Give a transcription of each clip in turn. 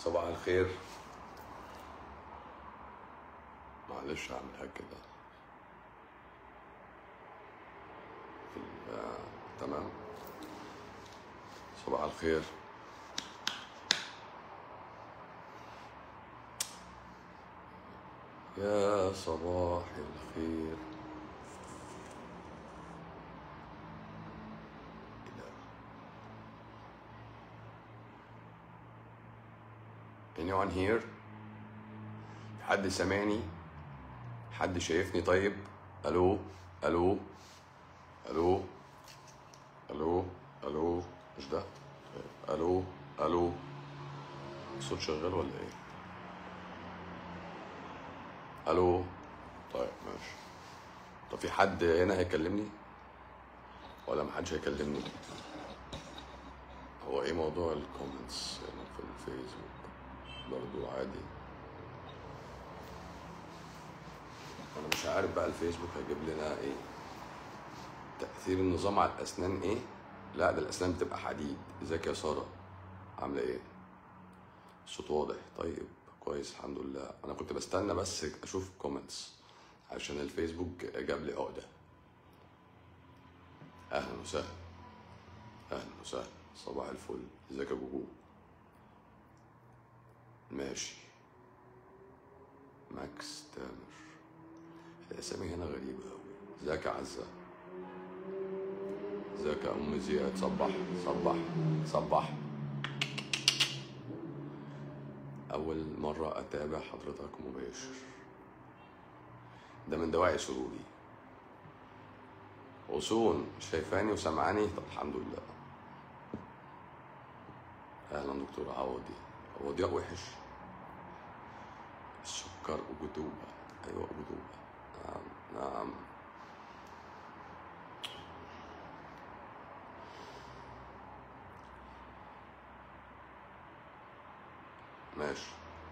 صباح الخير معلش هعملها كده في ال- آه، تمام صباح الخير يا صباح الخير anyone here حد سامعني حد شايفني طيب الو الو الو الو الو مش ده الو الو الصوت شغال ولا ايه الو طيب ماشي طب في حد هنا هيكلمني ولا محدش هيكلمني هو ايه موضوع الكومنتس هنا في الفيسبوك برضو عادي انا مش عارف بقى الفيسبوك هيجيب لنا ايه تأثير النظام على الأسنان ايه لا ده الأسنان بتبقى حديد ازيك يا سارة عاملة ايه الصوت واضح طيب كويس الحمد لله انا كنت بستنى بس اشوف كومنتس عشان الفيسبوك جاب لي عقدة اهلا وسهلا اهلا وسهلا صباح الفل ازيك يا جوجو ماشي ماكس تامر الاسامي هنا غريبة أوي ازيك يا عزة ازيك يا ام زياد صبح صبح صبح أول مرة أتابع حضرتك مباشر ده من دواعي سروري غصون شايفاني وسامعاني طب الحمد لله أهلا دكتور عوضي هو ضياء وحش السكر وجدوبة أيوة جدوبة نعم نعم ماشي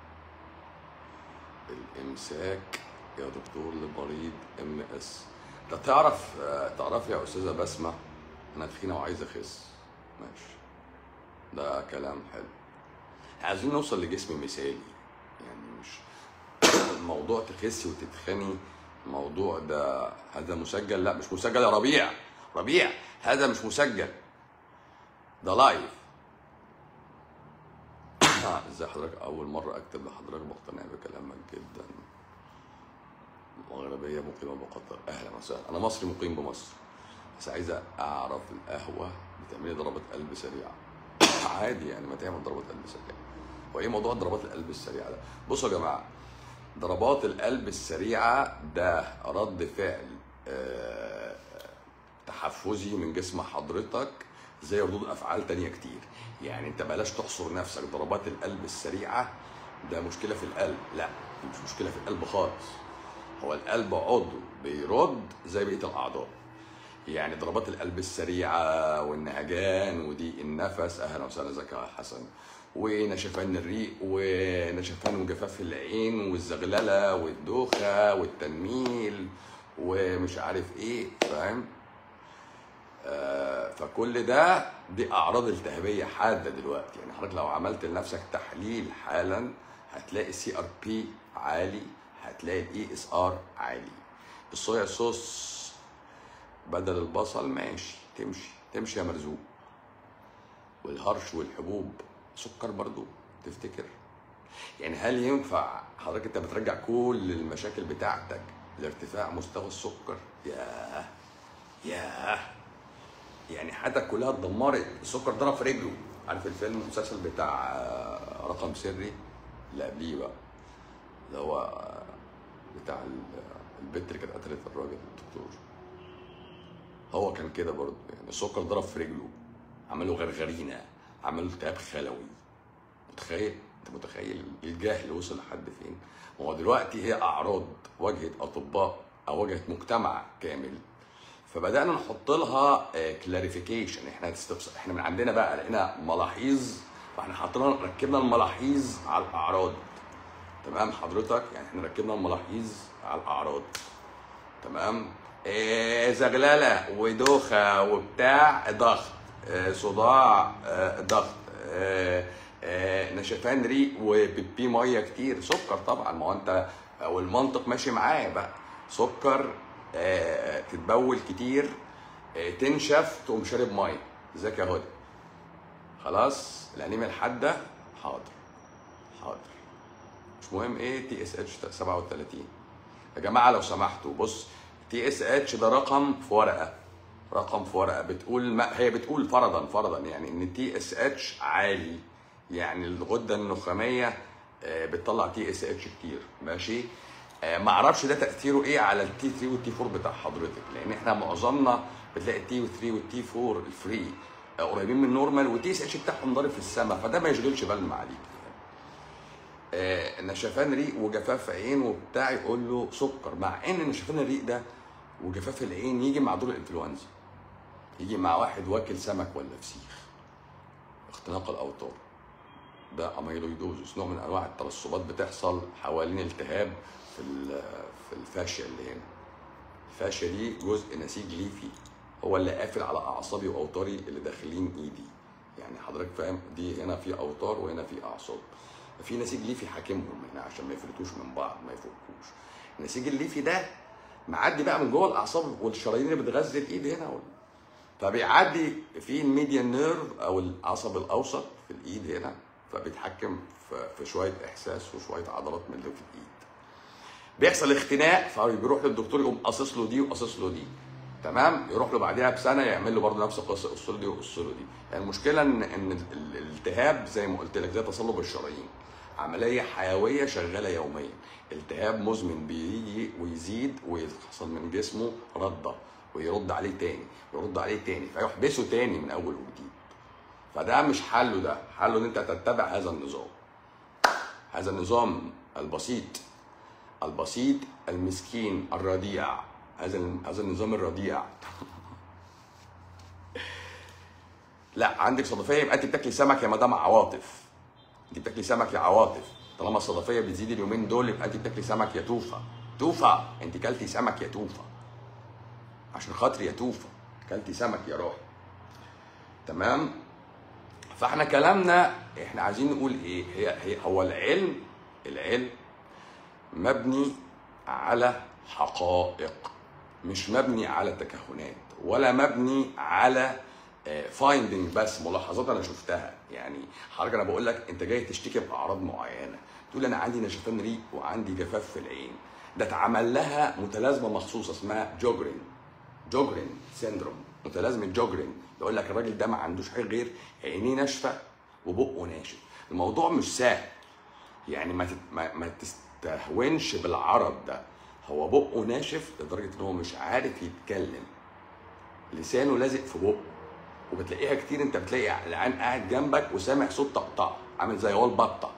الامساك يا دكتور لمريض ام اس انت تعرف آه، تعرف يا استاذه بسمه انا تخينه وعايز اخس ماشي ده كلام حلو عايزين نوصل لجسم مثالي يعني مش موضوع تخسي وتتخني موضوع ده هذا مسجل لا مش مسجل يا ربيع ربيع هذا مش مسجل ده لايف ازي حضرتك اول مره اكتب لحضرتك بقتنع بكلامك جدا مغربيه مقيمه بقطر اهلا وسهلا انا مصري مقيم بمصر بس عايز اعرف القهوه بتعملي ضربات قلب سريعه عادي يعني ما تعمل ضربات قلب سريعه وايه موضوع ضربات القلب السريعه ده بصوا يا جماعه ضربات القلب السريعه ده رد فعل آه، تحفزي من جسم حضرتك زي ردود افعال تانية كتير يعني انت بلاش تحصر نفسك ضربات القلب السريعه ده مشكله في القلب لا دي مش مشكله في القلب خالص هو القلب عضو بيرد زي بقيه الاعضاء يعني ضربات القلب السريعه والنهجان وضيق النفس اهلا وسهلا ازيك يا حسن ونشفان الريق ونشفان وجفاف العين والزغلله والدوخه والتنميل ومش عارف ايه فاهم آه، فكل ده دي اعراض التهابيه حاده دلوقتي يعني حضرتك لو عملت لنفسك تحليل حالا هتلاقي السي ار بي عالي هتلاقي الاي اس ار عالي الصويا صوص بدل البصل ماشي تمشي تمشي يا مرزوق والهرش والحبوب سكر برضو تفتكر يعني هل ينفع حضرتك انت بترجع كل المشاكل بتاعتك لارتفاع مستوى السكر ياه ياه يعني حياتك كلها اتدمرت السكر ضرب في رجله عارف الفيلم المسلسل بتاع آه، رقم سري اللي قبليه بقى اللي هو آه، بتاع ال- البت اللي كانت قتلت الراجل الدكتور هو كان كده برضه يعني السكر ضرب في رجله عمله غرغرينه عمله التهاب خلوي متخيل انت متخيل الجهل وصل لحد فين ما هو دلوقتي هي اعراض واجهت اطباء او واجهت مجتمع كامل فبدانا نحط لها كلاريفيكيشن احنا هتستفس... احنا من عندنا بقى لقينا ملاحظ فاحنا حطينا ركبنا الملاحظ على الاعراض تمام حضرتك يعني احنا ركبنا الملاحظ على الاعراض تمام إيه زغلله ودوخه وبتاع ضغط إيه صداع آه، ضغط آه، آه نشفان ريق وبتبي ميه كتير سكر طبعا ما هو انت والمنطق ماشي معاه بقى سكر آه تتبول كتير آه تنشف تقوم شارب ميه ازيك يا هدى خلاص الانيميا الحاده حاضر حاضر مش مهم ايه تي اس اتش 37 يا جماعه لو سمحتوا بص تي اس اتش ده رقم في ورقه رقم في ورقه بتقول ما هي بتقول فرضا فرضا يعني ان تي اس اتش عالي يعني الغده النخاميه آه، بتطلع تي اس اتش كتير ماشي آه، ما اعرفش ده تاثيره ايه على التي 3 والتي 4 بتاع حضرتك لان احنا معظمنا بتلاقي التي 3 والتي 4 الفري آه، قريبين من النورمال والتي اس اتش بتاعهم ضارب في السماء فده ما يشغلش بالنا عليك آه، نشفان ريق وجفاف عين وبتاع يقول له سكر مع ان نشفان الريق ده وجفاف العين يجي مع دور الانفلونزا يجي مع واحد واكل سمك ولا فسيخ اختناق الاوتار ده اميلويدوزس نوع من انواع الترسبات بتحصل حوالين التهاب في ال- في الفاشيه اللي هنا الفاشيه دي جزء نسيج ليفي هو اللي قافل على اعصابي واوتاري اللي داخلين ايدي يعني حضرتك فاهم دي هنا في اوتار وهنا في اعصاب في نسيج ليفي حاكمهم هنا عشان ما يفلتوش من بعض ما يفكوش النسيج الليفي ده معدي بقى من جوه الاعصاب والشرايين اللي بتغذي الايد هنا وال- فبيعدي في الميديان نيرف او العصب الاوسط في الايد هنا فبيتحكم في- في شويه احساس وشويه عضلات من اللي في الايد بيحصل اختناق فبيروح للدكتور يقوم قاصص له دي وقاصص له دي تمام يروح له بعدها بسنه يعمل له برضه نفس القصه يقص له دي ويقص له دي يعني المشكله ان ان ال- ال- الالتهاب زي ما قلت لك زي تصلب الشرايين عمليه حيويه شغاله يوميا التهاب مزمن بيجي ويزيد ويحصل من جسمه رده ويرد عليه تاني ويرد عليه تاني فيحبسه تاني من اول وجديد فده مش حله ده حله ان انت تتبع هذا النظام هذا النظام البسيط البسيط المسكين الرضيع هذا هذا النظام الرضيع لا عندك صدفيه يبقى انت بتاكلي سمك يا مدام عواطف انت بتاكلي سمك يا عواطف طالما الصدفيه بتزيد اليومين دول يبقى انت بتاكلي سمك يا توفه توفه انت كلتي سمك يا توفه عشان خاطري يا توفه كلتي سمك يا روحي تمام فاحنا كلامنا احنا عايزين نقول ايه هي, هي هو العلم العلم مبني على حقائق مش مبني على تكهنات ولا مبني على فايندنج بس ملاحظات انا شفتها يعني حضرتك انا بقول لك انت جاي تشتكي باعراض معينه تقول انا عندي نشفان ريق وعندي جفاف في العين ده اتعمل لها متلازمه مخصوصه اسمها جوجرين جوجرين سيندروم متلازمه جوجرين يقول لك الراجل ده ما عندوش حاجه غير عينيه ناشفه وبقه ناشف الموضوع مش سهل يعني ما تت... ما, ما تستهونش بالعرض ده هو بقه ناشف لدرجه ان هو مش عارف يتكلم لسانه لازق في بقه وبتلاقيها كتير انت بتلاقي العيان قاعد جنبك وسامع صوت طقطقه عامل زي هو البطه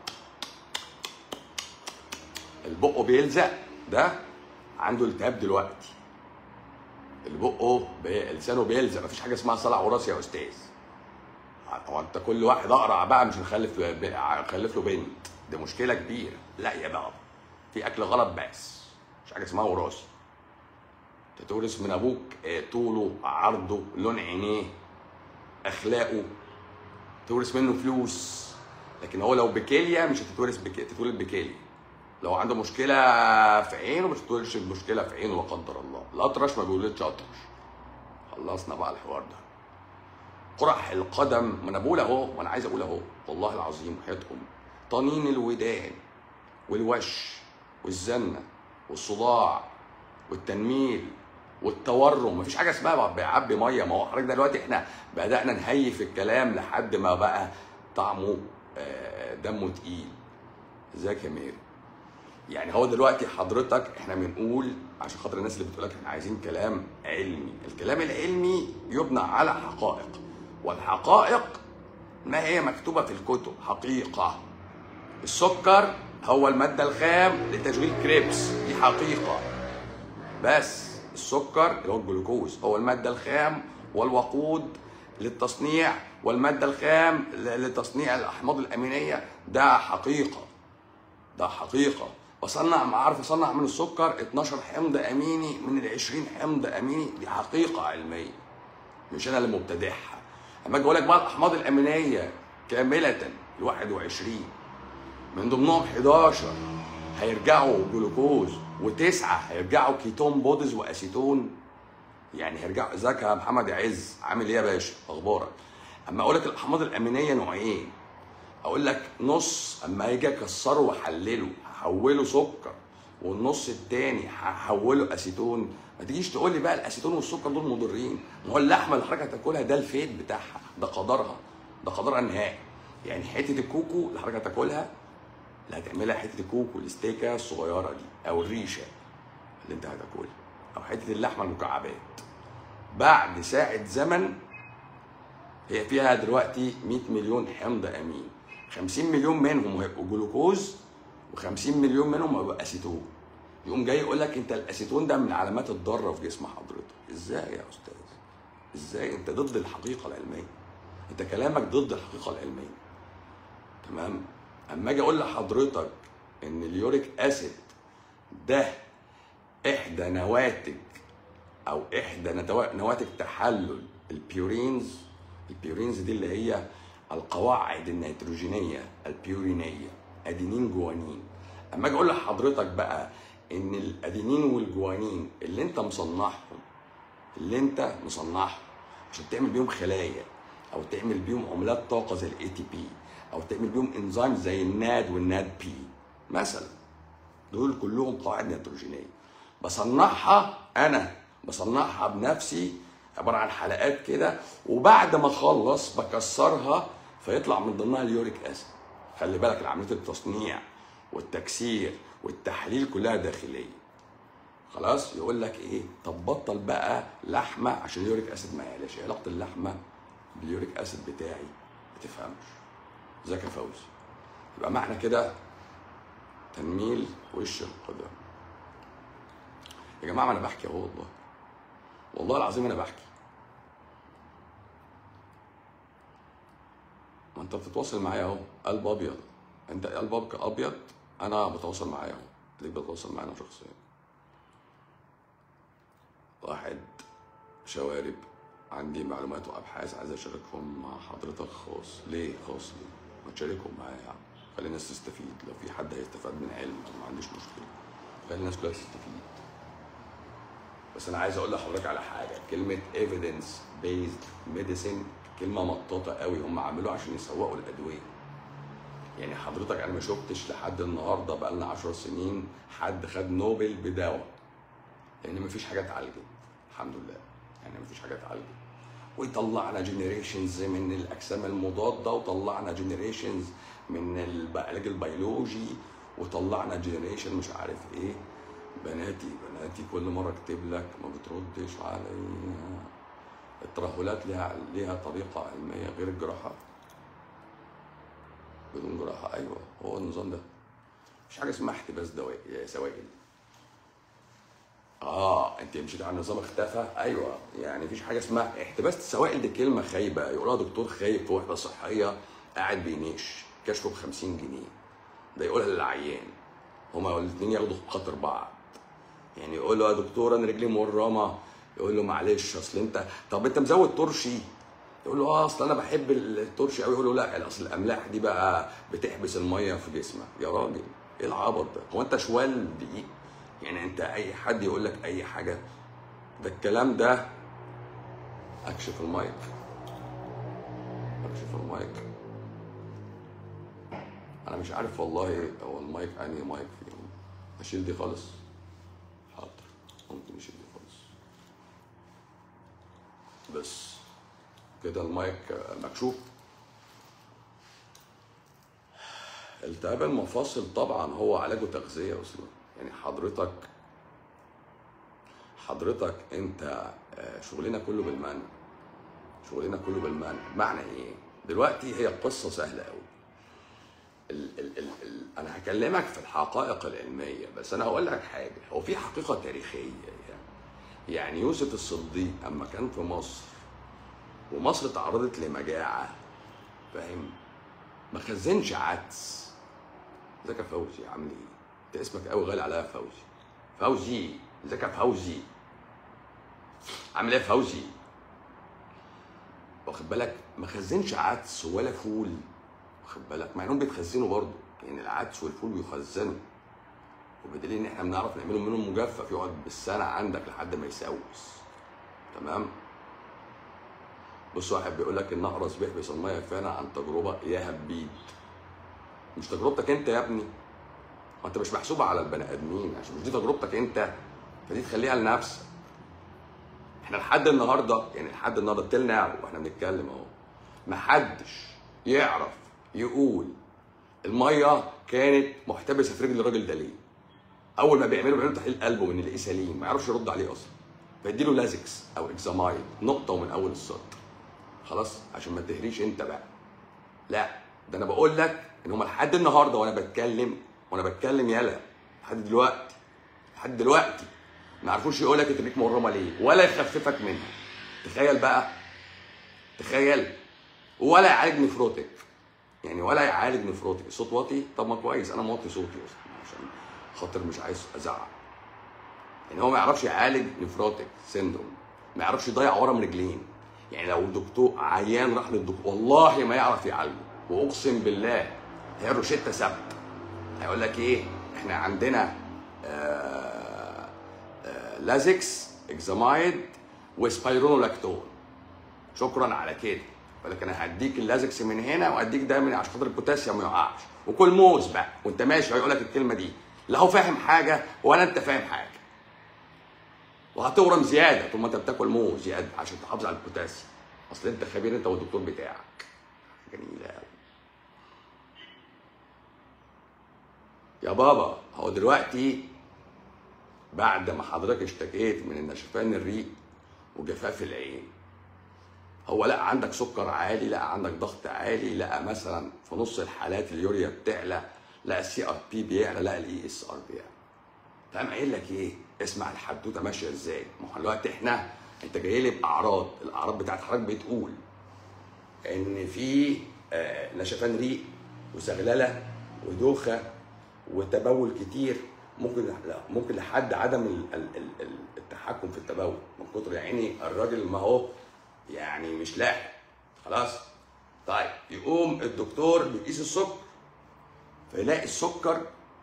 البقه بيلزق ده عنده التهاب دلوقتي البقه بي... لسانه بيلزق مفيش حاجه اسمها صلع وراثي يا استاذ هو انت كل واحد اقرع بقى مش هنخلف ب... نخلف له بنت دي مشكله كبيره لا يا بابا في اكل غلط بس مش حاجه اسمها وراثي تتورث من ابوك آه، طوله عرضه لون عينيه اخلاقه تورث منه فلوس لكن هو لو بكليه مش هتتورث بك... تتولد بكليه لو عنده مشكله في عينه مش هتتولدش بمشكله في عينه لا قدر الله الاطرش ما بيولدش اطرش خلصنا بقى الحوار ده قرح القدم ما انا بقول اهو ما انا عايز اقول اهو والله العظيم حياتكم طنين الودان والوش والزنه والصداع والتنميل والتورم مفيش حاجه اسمها بيعبي ميه ما هو حضرتك دلوقتي احنا بدانا نهيف الكلام لحد ما بقى طعمه آه، دمه تقيل ازيك يا ميري يعني هو دلوقتي حضرتك احنا بنقول عشان خاطر الناس اللي بتقول لك احنا عايزين كلام علمي الكلام العلمي يبنى على حقائق والحقائق ما هي مكتوبه في الكتب حقيقه السكر هو الماده الخام لتشغيل كريبس دي حقيقه بس السكر اللي هو الجلوكوز هو الماده الخام والوقود للتصنيع والماده الخام ل- لتصنيع الاحماض الامينيه ده حقيقه ده حقيقه بصنع ما اعرف اصنع من السكر 12 حمض اميني من ال 20 حمض اميني دي حقيقه علميه مش انا اللي مبتدعها اما اجي اقول لك بقى الاحماض الامينيه كامله ال 21 من ضمنهم 11 هيرجعوا جلوكوز وتسعه هيرجعوا كيتون بودز واسيتون يعني هيرجعوا ازيك يا محمد عز عامل ايه يا باشا اخبارك اما اقول لك الاحماض الامينيه نوعين اقول لك نص اما اجي اكسره واحلله هحوله سكر والنص التاني هحوله اسيتون ما تجيش تقول لي بقى الاسيتون والسكر دول مضرين ما هو اللحمه اللي حضرتك هتاكلها ده الفيت بتاعها ده قدرها ده قدرها النهائي يعني حته الكوكو اللي حضرتك هتاكلها اللي هتعملها حته الكوكو الستيكه الصغيره دي او الريشه اللي انت هتاكلها او حته اللحمه المكعبات بعد ساعه زمن هي فيها دلوقتي 100 مليون حمض امين 50 مليون منهم هيبقوا جلوكوز و50 مليون منهم هيبقوا اسيتون يقوم جاي يقول لك انت الاسيتون ده من علامات الضاره في جسم حضرتك ازاي يا استاذ ازاي انت ضد الحقيقه العلميه انت كلامك ضد الحقيقه العلميه تمام اما اجي اقول لحضرتك ان اليوريك اسيد ده احدى نواتج او احدى نتوا- نواتج تحلل البيورينز البيورينز دي اللي هي القواعد النيتروجينيه البيورينيه ادينين جوانين اما اجي اقول لحضرتك بقى ان الادينين والجوانين اللي انت مصنعهم اللي انت مصنعهم عشان تعمل بيهم خلايا او تعمل بيهم عملات طاقه زي الاي تي بي او تعمل بيهم انزيم زي الناد والناد بي مثلا دول كلهم قواعد نيتروجينيه بصنعها انا بصنعها بنفسي عباره عن حلقات كده وبعد ما اخلص بكسرها فيطلع من ضمنها اليوريك اسيد خلي بالك عمليه التصنيع والتكسير والتحليل كلها داخليه خلاص يقول لك ايه طب بطل بقى لحمه عشان اليوريك اسيد ما يعلاش إيه علاقه اللحمه باليوريك اسيد بتاعي ما تفهمش ذكي فوزي يبقى معنى كده تنميل وش القدم يا جماعه ما انا بحكي اهو والله والله العظيم انا بحكي ما انت بتتواصل معايا اهو قلب ابيض انت قلبك ابيض انا بتواصل معايا اهو ليك بتواصل معايا انا شخصيا واحد شوارب عندي معلومات وابحاث عايز اشاركهم مع حضرتك خاص ليه خاص ليه ما تشاركهم معايا يا عم خلي الناس تستفيد لو في حد هيستفاد من علم أنا ما عنديش مشكله خلي الناس كلها تستفيد بس انا عايز اقول لحضرتك على حاجه كلمه evidence based medicine كلمه مطاطه قوي هم عملوها عشان يسوقوا الادويه يعني حضرتك انا ما شفتش لحد النهارده بقى لنا 10 سنين حد خد نوبل بدواء لان ما فيش حاجه اتعالجت الحمد لله يعني ما فيش حاجه اتعالجت ويطلعنا جنريشنز من الاجسام المضاده وطلعنا جنريشنز من العلاج البيولوجي وطلعنا جنريشن مش عارف ايه بناتي بناتي كل مره اكتب لك ما بتردش عليا الترهلات ليها ليها طريقه علميه غير الجراحه بدون جراحه ايوه هو النظام ده مفيش حاجه اسمها احتباس دوائي سوائل اه انت مشيت على النظام اختفى ايوه يعني مفيش حاجه اسمها احتباس السوائل دي كلمه خايبه يقولها دكتور خايب في وحده صحيه قاعد بينيش كشفه ب 50 جنيه ده يقولها للعيان هما الاثنين ياخدوا خاطر بعض يعني يقول له يا دكتور انا رجلي مورمه يقول له معلش اصل انت طب انت مزود ترشي يقول له اه اصل انا بحب الترشي قوي يقول له لا اصل الاملاح دي بقى بتحبس الميه في جسمك يا راجل ايه العبط ده هو انت شوال دقيق يعني انت اي حد يقول لك اي حاجه ده الكلام ده اكشف المايك اكشف المايك انا مش عارف والله هو المايك انهي مايك فيهم اشيل دي خالص حاضر ممكن نشيل دي خالص بس كده المايك مكشوف التهاب المفاصل طبعا هو علاجه تغذيه اصلا يعني حضرتك حضرتك انت آه، شغلنا كله بالمنع شغلنا كله بالمنع معنى ايه دلوقتي هي قصه سهله قوي ال ال ال ال انا هكلمك في الحقائق العلميه بس انا هقول لك حاجه هو في حقيقه تاريخيه يعني يعني يوسف الصديق اما كان في مصر ومصر تعرضت لمجاعه فاهم ما خزنش عدس ازيك يا فوزي عامل ايه؟ انت اسمك قوي غالي عليا فوزي فوزي ازيك يا فوزي عامل ايه يا فوزي؟ واخد بالك ما خزنش عدس ولا فول واخد بالك مع انهم بيتخزنوا برضه يعني العدس والفول بيخزنوا وبدليل ان احنا بنعرف نعمله منهم مجفف يقعد بالسنه عندك لحد ما يسوس تمام بص واحد بيقول لك ان اقرا صبيح بيصميها فعلا عن تجربه يا هبيد مش تجربتك انت يا ابني ما انت مش محسوبه على البني ادمين عشان مش دي تجربتك انت فدي تخليها لنفسك احنا لحد النهارده يعني لحد النهارده تيل ناو واحنا بنتكلم اهو محدش يعرف يقول الميه كانت محتبسه في رجل الراجل ده ليه اول ما بيعملوا بيعملوا تحليل قلبه من الاقيه سليم ما يعرفش يرد عليه اصلا فيديله لازكس او اكزامايد نقطه ومن اول السطر خلاص عشان ما تهريش انت بقى لا ده انا بقول لك ان هم لحد النهارده وانا بتكلم وانا بتكلم يلا لحد دلوقتي لحد دلوقتي ما عرفوش يقول لك انت ليك مورمه ليه ولا يخففك منها تخيل بقى تخيل ولا يعالج نفروتك يعني ولا يعالج نفروتك الصوت واطي طب ما كويس انا موطي صوتي اصلا عشان خاطر مش عايز ازعق يعني هو ما يعرفش يعالج نفروتك سيندروم ما يعرفش يضيع ورا من رجلين يعني لو دكتور عيان راح للدكتور والله ما يعرف يعالجه واقسم بالله هي الروشته ثابته هيقول لك ايه احنا عندنا آه آه لازكس اكزامايد وسبايرونولاكتون شكرا على كده ولكن انا هديك اللازكس من هنا واديك ده من عشان خاطر البوتاسيوم ما يقعش وكل موز بقى وانت ماشي هيقول لك الكلمه دي لا هو فاهم حاجه ولا انت فاهم حاجه وهتورم زياده طول ما انت بتاكل موز زياده عشان تحافظ على البوتاسيوم اصل انت خبير انت والدكتور بتاعك جميله قوي يا بابا هو دلوقتي بعد ما حضرتك اشتكيت من النشفان الريق وجفاف العين هو لقى عندك سكر عالي لقى عندك ضغط عالي لقى مثلا في نص الحالات اليوريا بتعلى لقى السي ار بي بيعلى لقى الاي اس ار بيعلى فقام قايل لك ايه اسمع الحدوته ماشيه ازاي ما هو دلوقتي احنا انت جاي لي باعراض الاعراض بتاعت حضرتك بتقول ان في آه، نشفان ريق وزغلله ودوخه وتبول كتير ممكن لا ممكن لحد عدم ال- ال- ال- ال- التحكم في التبول من كتر يا عيني الراجل ما هو يعني مش لاحق خلاص طيب يقوم الدكتور بيقيس السكر فيلاقي السكر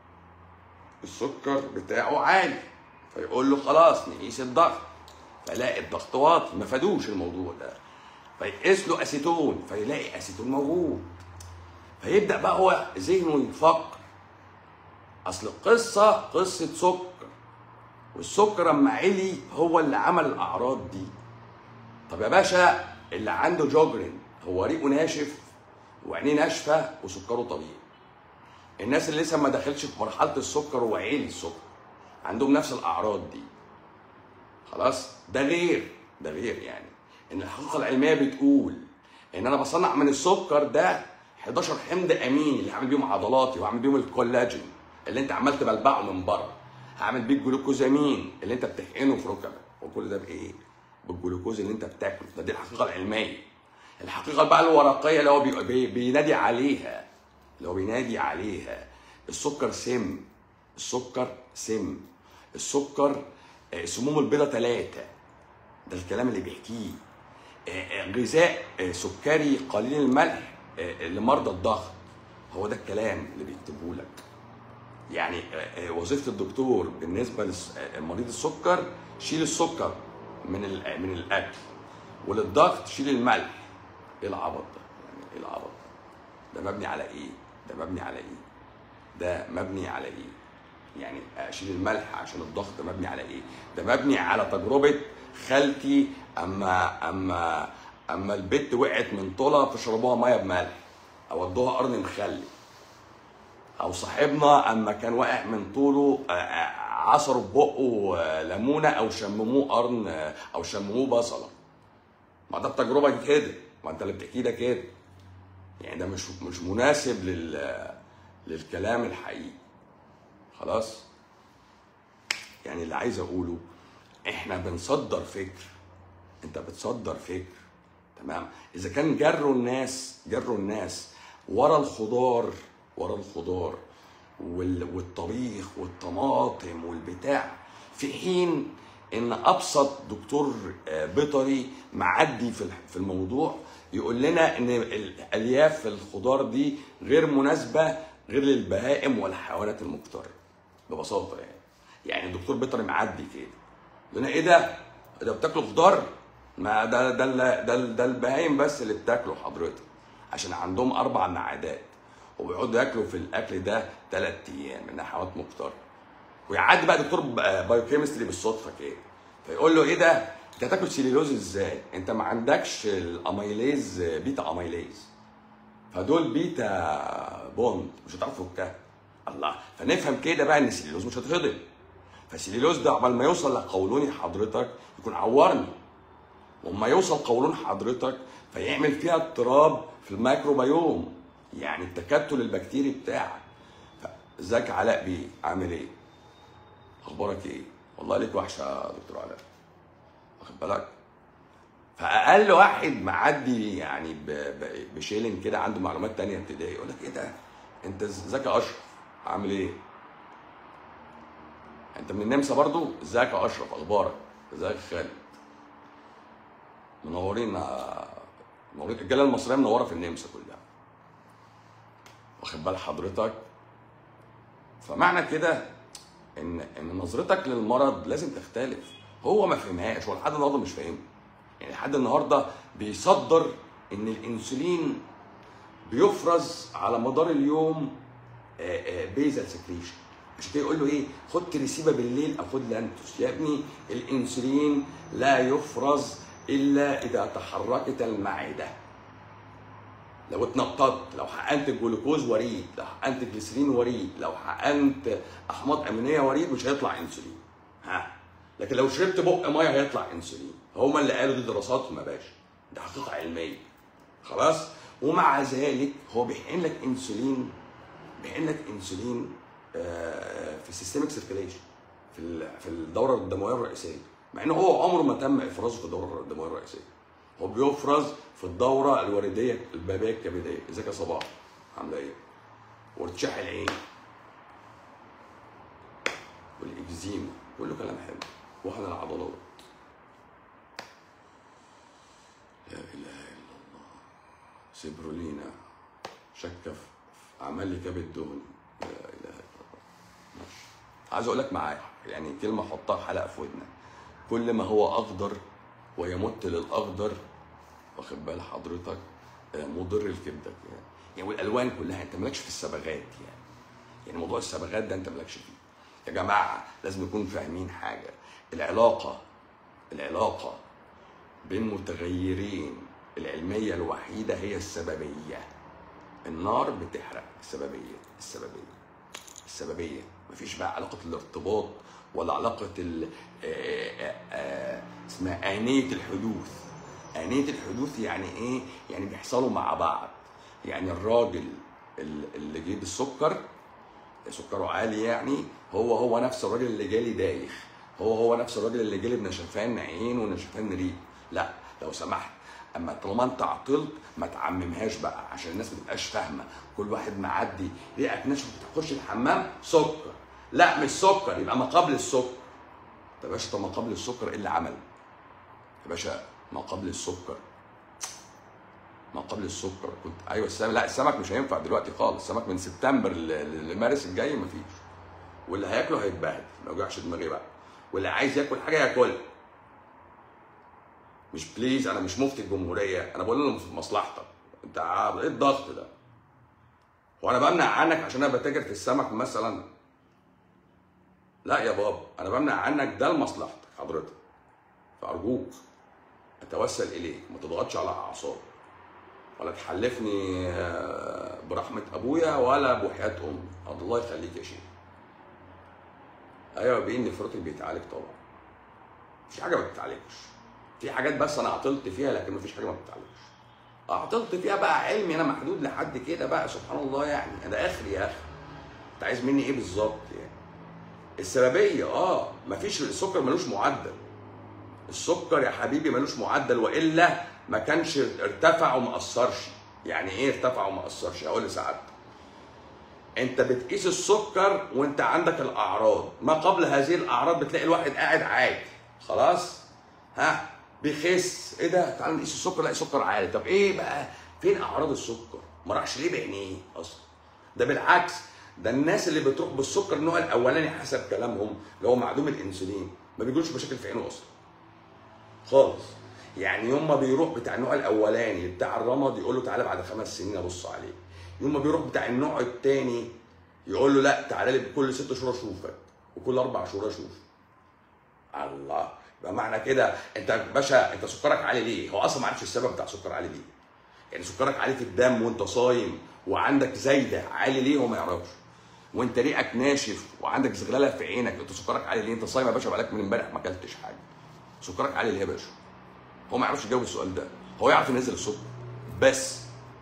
السكر بتاعه عالي فيقول له خلاص نقيس الضغط فيلاقي الضغط واطي ما فادوش الموضوع ده فيقيس له اسيتون فيلاقي اسيتون موجود فيبدا بقى هو ذهنه يفكر اصل القصه قصه سكر والسكر اما علي هو اللي عمل الاعراض دي طب يا باشا اللي عنده جوجرين هو ريقه ناشف وعينيه ناشفه وسكره طبيعي الناس اللي لسه ما دخلتش في مرحله السكر وعيل السكر عندهم نفس الاعراض دي خلاص ده غير ده غير يعني ان الحقيقه العلميه بتقول ان انا بصنع من السكر ده 11 حمض امين اللي هعمل بيهم عضلاتي وهعمل بيهم الكولاجين اللي انت عمال تبلبعه من بره هعمل بيه الجلوكوزامين اللي انت بتحقنه في ركبك وكل ده بايه؟ بالجلوكوز اللي انت بتاكله ده دي الحقيقه العلميه الحقيقه بقى الورقيه اللي هو بي- بي- بينادي عليها اللي هو بينادي عليها السكر سم السكر سم السكر آه، سموم البيضة ثلاثة ده الكلام اللي بيحكيه آه، آه، غذاء آه، سكري قليل الملح آه، لمرضى الضغط هو ده الكلام اللي بيكتبه لك يعني آه، آه، وظيفه الدكتور بالنسبه لمريض السكر شيل السكر من ال- من الاكل وللضغط شيل الملح ايه العبط ده يعني ايه العبط ده ده مبني على ايه ده مبني على ايه ده مبني على ايه يعني اشيل الملح عشان الضغط مبني على ايه ده مبني على تجربه خالتي اما اما اما البت وقعت من طولها فشربوها ميه بملح او ادوها قرن مخلي او صاحبنا اما كان واقع من طوله آه، آه، عصروا في بقه آه، ليمونه او شمموه قرن آه، او شمموه بصله ما ده التجربه دي كده ما انت اللي بتحكيه ده كده يعني ده مش مش مناسب لل للكلام الحقيقي خلاص يعني اللي عايز اقوله احنا بنصدر فكر انت بتصدر فكر تمام اذا كان جروا الناس جروا الناس ورا الخضار ورا الخضار وال- والطبيخ والطماطم والبتاع في حين ان ابسط دكتور آه، بيطري معدي في الح- في الموضوع يقول لنا ان الالياف في الخضار دي غير مناسبه غير للبهائم والحيوانات المفترسه ببساطه يعني يعني الدكتور بيطري معدي كده يقول لنا ايه ده؟ ده بتاكلوا خضار؟ ما ده ده ال- ده, ال- ده البهايم بس اللي بتاكله حضرتك عشان عندهم اربع معادات وبيقعدوا ياكلوا في الاكل ده ثلاث ايام من حيوانات مفترسه ويعدي بقى دكتور بايوكيمستري بالصدفه كده فيقول له ايه ده؟ انت هتاكل سيليلوز ازاي؟ انت ما عندكش الاميليز بيتا اميليز فدول بيتا بوند مش هتعرف تفكها الله فنفهم كده بقى ان السيليلوز مش هتهضم فالسيليلوز ده عقبال ما يوصل لقولوني حضرتك يكون عورني وما يوصل قولون حضرتك فيعمل فيها اضطراب في الميكروبيوم يعني التكتل البكتيري بتاعك ف- ازيك علاء بيه عامل ايه؟ اخبارك ايه؟ والله ليك وحشه يا دكتور علاء واخد بالك؟ فاقل واحد معدي يعني ب- ب- بشيلن كده عنده معلومات تانية ابتدائي يقول لك ايه ده؟ انت ازيك يا اشرف؟ عامل ايه؟ انت من النمسا برضو؟ ازيك يا اشرف؟ اخبارك؟ ازيك يا خالد؟ منورين آه، منورين الرجاله المصريه منوره في النمسا كلها واخد بال حضرتك فمعنى كده ان ان نظرتك للمرض لازم تختلف هو ما فهمهاش هو لحد النهارده مش فاهمها يعني لحد النهارده بيصدر ان الانسولين بيفرز على مدار اليوم بيزل سكريشن عشان كده يقول له ايه خد تريسيبا بالليل او خد لانتوس يا ابني الانسولين لا يفرز الا اذا تحركت المعده لو اتنططت لو حقنت الجلوكوز وريد لو حقنت الجليسرين وريد لو حقنت احماض امينيه وريد مش هيطلع انسولين ها لكن لو شربت بق ميه هيطلع انسولين هما اللي قالوا دي دراساتهم يا باشا ده حقيقه علميه خلاص ومع ذلك هو بيحقن لك انسولين بيحقن لك انسولين آه، في السيستميك سيركيليشن في ال- في الدوره الدمويه الرئيسيه مع ان هو عمره ما تم افرازه في الدوره الدمويه الرئيسيه هو بيفرز في الدوره الورديه البابيه الكبديه ازيك يا صباح عامله ايه وارتشاح العين والاكزيما كله كلام حلو وهن العضلات لا اله الا الله سيبرولينا شك في اعمال لي كبد دهن لا اله الا الله ماشي. عايز اقول لك معايا يعني كلمه حطها حلقه في ودنك كل ما هو اخضر ويمت للاخضر واخد بال حضرتك آه، مضر لكبدك يعني يعني والالوان كلها انت مالكش في الصبغات يعني يعني موضوع الصبغات ده انت مالكش فيه يا جماعه لازم نكون فاهمين حاجه العلاقه العلاقه بين متغيرين العلميه الوحيده هي السببيه النار بتحرق السببيه السببيه السببيه مفيش بقى علاقه الارتباط ولا علاقه ال آه، آه، آه، اسمها آنية الحدوث آنية الحدوث يعني ايه؟ يعني بيحصلوا مع بعض يعني الراجل ال- اللي جه بالسكر سكره عالي يعني هو هو نفس الراجل اللي جالي دايخ هو هو نفس الراجل اللي جالي بنشفان عين ونشفان ريق لا لو سمحت اما طالما انت عطلت ما تعممهاش بقى عشان الناس ما تبقاش فاهمه كل واحد معدي ريقك ناشف تخش الحمام سكر لا مش سكر يبقى ما قبل السكر طب يا باشا طب ما قبل السكر ايه اللي عمل يا باشا ما قبل السكر ما قبل السكر كنت ايوه السمك لا السمك مش هينفع دلوقتي خالص السمك من سبتمبر ل- ل- لمارس الجاي مفيش واللي هياكله هيتبهدل ما يوجعش دماغي بقى واللي عايز ياكل حاجه ياكلها مش بليز انا مش مفتي الجمهوريه انا بقول لهم في مصلحتك انت عارف ايه الضغط ده هو انا بمنع عنك عشان انا بتاجر في السمك مثلا لا يا بابا انا بمنع عنك ده لمصلحتك حضرتك فارجوك اتوسل اليك ما تضغطش على اعصابي ولا تحلفني آه، برحمه ابويا ولا بوحياه امي الله يخليك يا شيخ ايوه بين نفرتك بيتعالج طبعا مفيش حاجه ما بتتعالجش في حاجات بس انا عطلت فيها لكن مفيش حاجه ما بتتعالجش عطلت فيها بقى علمي انا محدود لحد كده بقى سبحان الله يعني انا اخري يا اخي انت عايز مني ايه بالظبط يعني السببيه اه مفيش السكر ملوش معدل السكر يا حبيبي ملوش معدل والا ما كانش ارتفع وما اثرش يعني ايه ارتفع وما اثرش اقول لسعادتك انت بتقيس السكر وانت عندك الاعراض ما قبل هذه الاعراض بتلاقي الواحد قاعد عادي خلاص ها بيخس ايه ده تعال نقيس السكر لا السكر عالي طب ايه بقى فين اعراض السكر ما راحش ليه بعينيه اصلا ده بالعكس ده الناس اللي بتروح بالسكر النوع الاولاني حسب كلامهم اللي هو معدوم الانسولين ما بيجيلوش مشاكل في عينه اصلا خالص يعني يوم ما بيروح بتاع النوع الاولاني بتاع الرمد يقول له تعالى بعد خمس سنين ابص عليه يوم ما بيروح بتاع النوع الثاني يقول له لا تعالى لي كل ست شهور اشوفك وكل اربع شهور اشوفك الله يبقى معنى كده انت باشا انت سكرك عالي ليه؟ هو اصلا ما عرفش السبب بتاع سكر عالي ليه. يعني سكرك عالي في الدم وانت صايم وعندك زايده عالي ليه هو ما يعرفش. وانت ريقك ناشف وعندك زغلله في عينك انت سكرك عالي ليه؟ انت صايم يا باشا بقالك من امبارح ما اكلتش حاجه. سكرك عالي ليه يا باشا؟ هو ما يعرفش يجاوب السؤال ده، هو يعرف ينزل السكر بس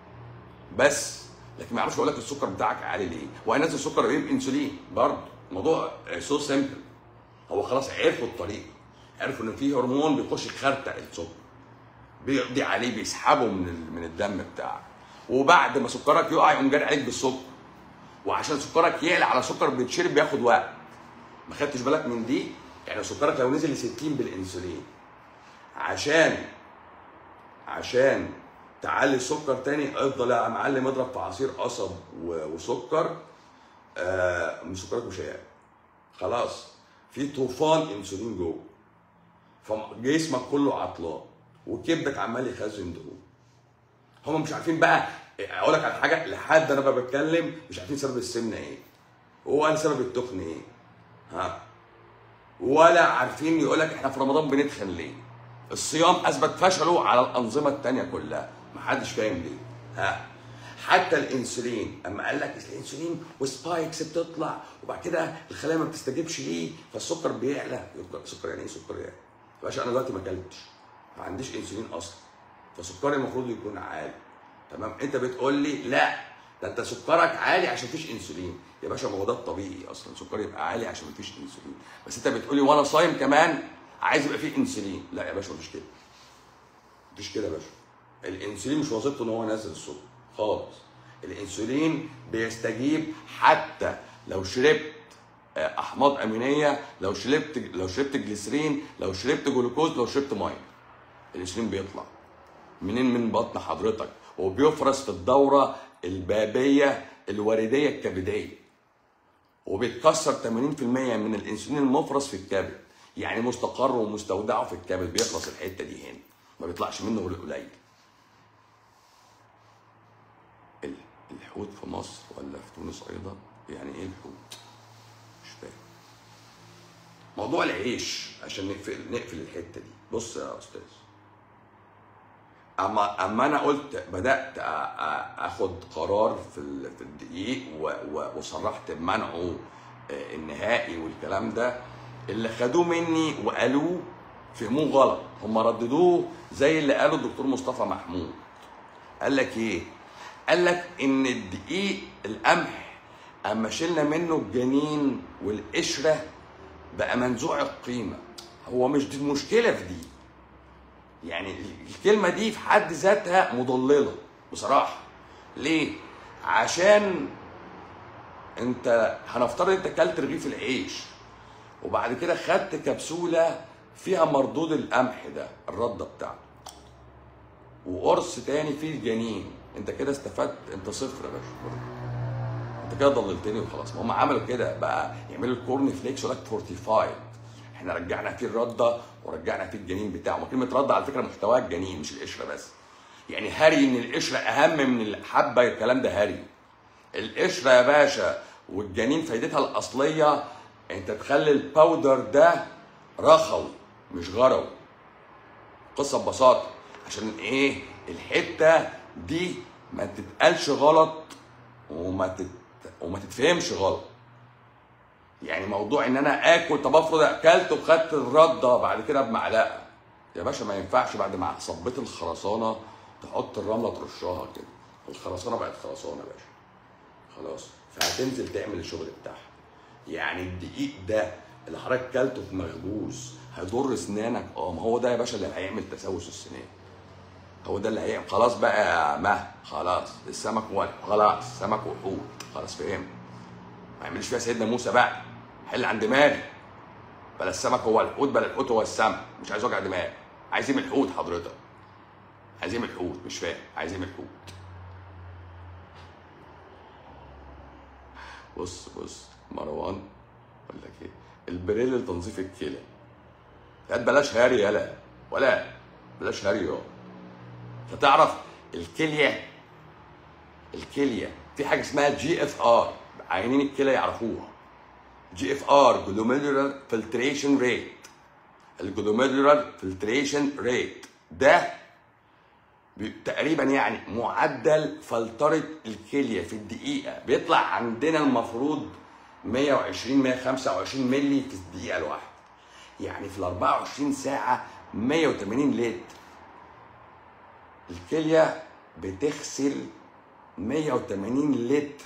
بس لكن ما يعرفش يقول لك السكر بتاعك عالي ليه؟ وهينزل السكر ايه بانسولين برضه الموضوع سو سيمبل هو خلاص عرفوا الطريقه عرفوا ان في هرمون بيخش يخرتق السكر بيقضي عليه بيسحبه من ال- من الدم بتاعك وبعد ما سكرك يقع يقوم جاري عليك بالسكر وعشان سكرك يعلى على سكر بيتشرب بياخد وقت ما خدتش بالك من دي يعني سكرك لو نزل ل 60 بالانسولين عشان عشان تعلي السكر تاني افضل يا معلم اضرب في عصير قصب و- وسكر آه مش سكرك مش هيعلى خلاص في طوفان انسولين جوه فجسمك كله عطلان وكبدك عمال يخزن دهون هم مش عارفين بقى اقول لك على حاجه لحد انا بقى بتكلم مش عارفين سبب السمنه ايه هو سبب التخن ايه ها ولا عارفين يقول لك احنا في رمضان بنتخن ليه الصيام اثبت فشله على الانظمه التانيه كلها محدش فاهم ليه ها حتى الانسولين اما قال لك الانسولين وسبايكس بتطلع وبعد كده الخلايا ما بتستجيبش ليه فالسكر بيعلى يبقى سكر يعني ايه سكر يعني يا باشا انا دلوقتي ما اكلتش ما عنديش انسولين اصلا فسكري المفروض يكون عالي تمام انت بتقول لي لا ده انت سكرك عالي عشان مفيش انسولين يا باشا ما هو ده الطبيعي اصلا سكري يبقى عالي عشان مفيش انسولين بس انت بتقول لي وانا صايم كمان عايز يبقى فيه انسولين لا يا باشا مفيش كده مفيش كده يا باشا الانسولين مش وظيفته ان هو ينزل السكر خالص الانسولين بيستجيب حتى لو شربت آه، احماض امينيه لو شربت لو شربت جليسرين لو شربت جلوكوز لو شربت ميه الانسولين بيطلع منين من بطن حضرتك وبيفرز في الدوره البابيه الورديه الكبديه وبيتكسر 80% من الانسولين المفرز في الكبد يعني مستقر ومستودعه في الكبد بيخلص الحته دي هنا ما بيطلعش منه غير قليل ال- الحوت في مصر ولا في تونس ايضا يعني ايه الحوت مش فاهم موضوع العيش عشان نقفل نقفل الحته دي بص يا استاذ اما اما انا قلت بدات أ- أ- اخد قرار في ال- في الدقيق و- و- وصرحت بمنعه آه، النهائي والكلام ده اللي خدوه مني وقالوه فهموه غلط هم رددوه زي اللي قاله الدكتور مصطفى محمود قال لك ايه قال لك ان الدقيق القمح اما شلنا منه الجنين والقشره بقى منزوع القيمه هو مش دي المشكله في دي يعني الكلمة دي في حد ذاتها مضللة بصراحة ليه؟ عشان انت هنفترض انت اكلت رغيف العيش وبعد كده خدت كبسولة فيها مردود القمح ده الردة بتاعته وقرص تاني فيه الجنين انت كده استفدت انت صفر يا باشا انت كده ضللتني وخلاص ما هم عملوا كده بقى يعملوا الكورن فليكس يقول لك فورتيفايد احنا رجعنا فيه الرده ورجعنا فيه الجنين بتاعه ما كلمه رده على فكره محتواها الجنين مش القشره بس يعني هري ان القشره اهم من الحبه الكلام ده هري القشره يا باشا والجنين فايدتها الاصليه انت تخلي الباودر ده رخوي مش غروي قصه ببساطه عشان ايه الحته دي ما تتقالش غلط وما تت... وما تتفهمش غلط يعني موضوع ان انا اكل طب افرض اكلت وخدت الرده بعد كده بمعلقه يا باشا ما ينفعش بعد ما صبيت الخرسانه تحط الرمله ترشها كده الخرسانه بقت خرسانه يا باشا خلاص فهتنزل تعمل الشغل بتاعها يعني الدقيق ده اللي حضرتك كلته في مخبوز هيضر اسنانك اه ما هو ده يا باشا اللي هيعمل تسوس السنان هو ده اللي هيعمل خلاص بقى يا مه خلاص السمك هو خلاص سمك وحوت خلاص فهمت ما يعملش فيها سيدنا موسى بقى حل عن دماغي بلا السمك هو الحوت بلا الحوت هو السمك مش عايز وجع دماغ عايز ايه من الحوت حضرتك عايز ايه من الحوت مش فاهم عايز ايه من الحوت بص بص مروان اقول لك ايه البريل لتنظيف الكلى يا بلاش هاري يلا ولا بلاش هاري يا فتعرف الكليه الكليه في حاجه اسمها جي اف ار عيانين الكلى يعرفوها جي اف ار جلوميرولار فلتريشن ريت الجلوميرولار فلتريشن ريت ده بي- تقريبا يعني معدل فلترة الكلية في الدقيقة بيطلع عندنا المفروض 120 125 مللي في الدقيقة الواحدة يعني في ال 24 ساعة 180 لتر الكلية بتغسل 180 لتر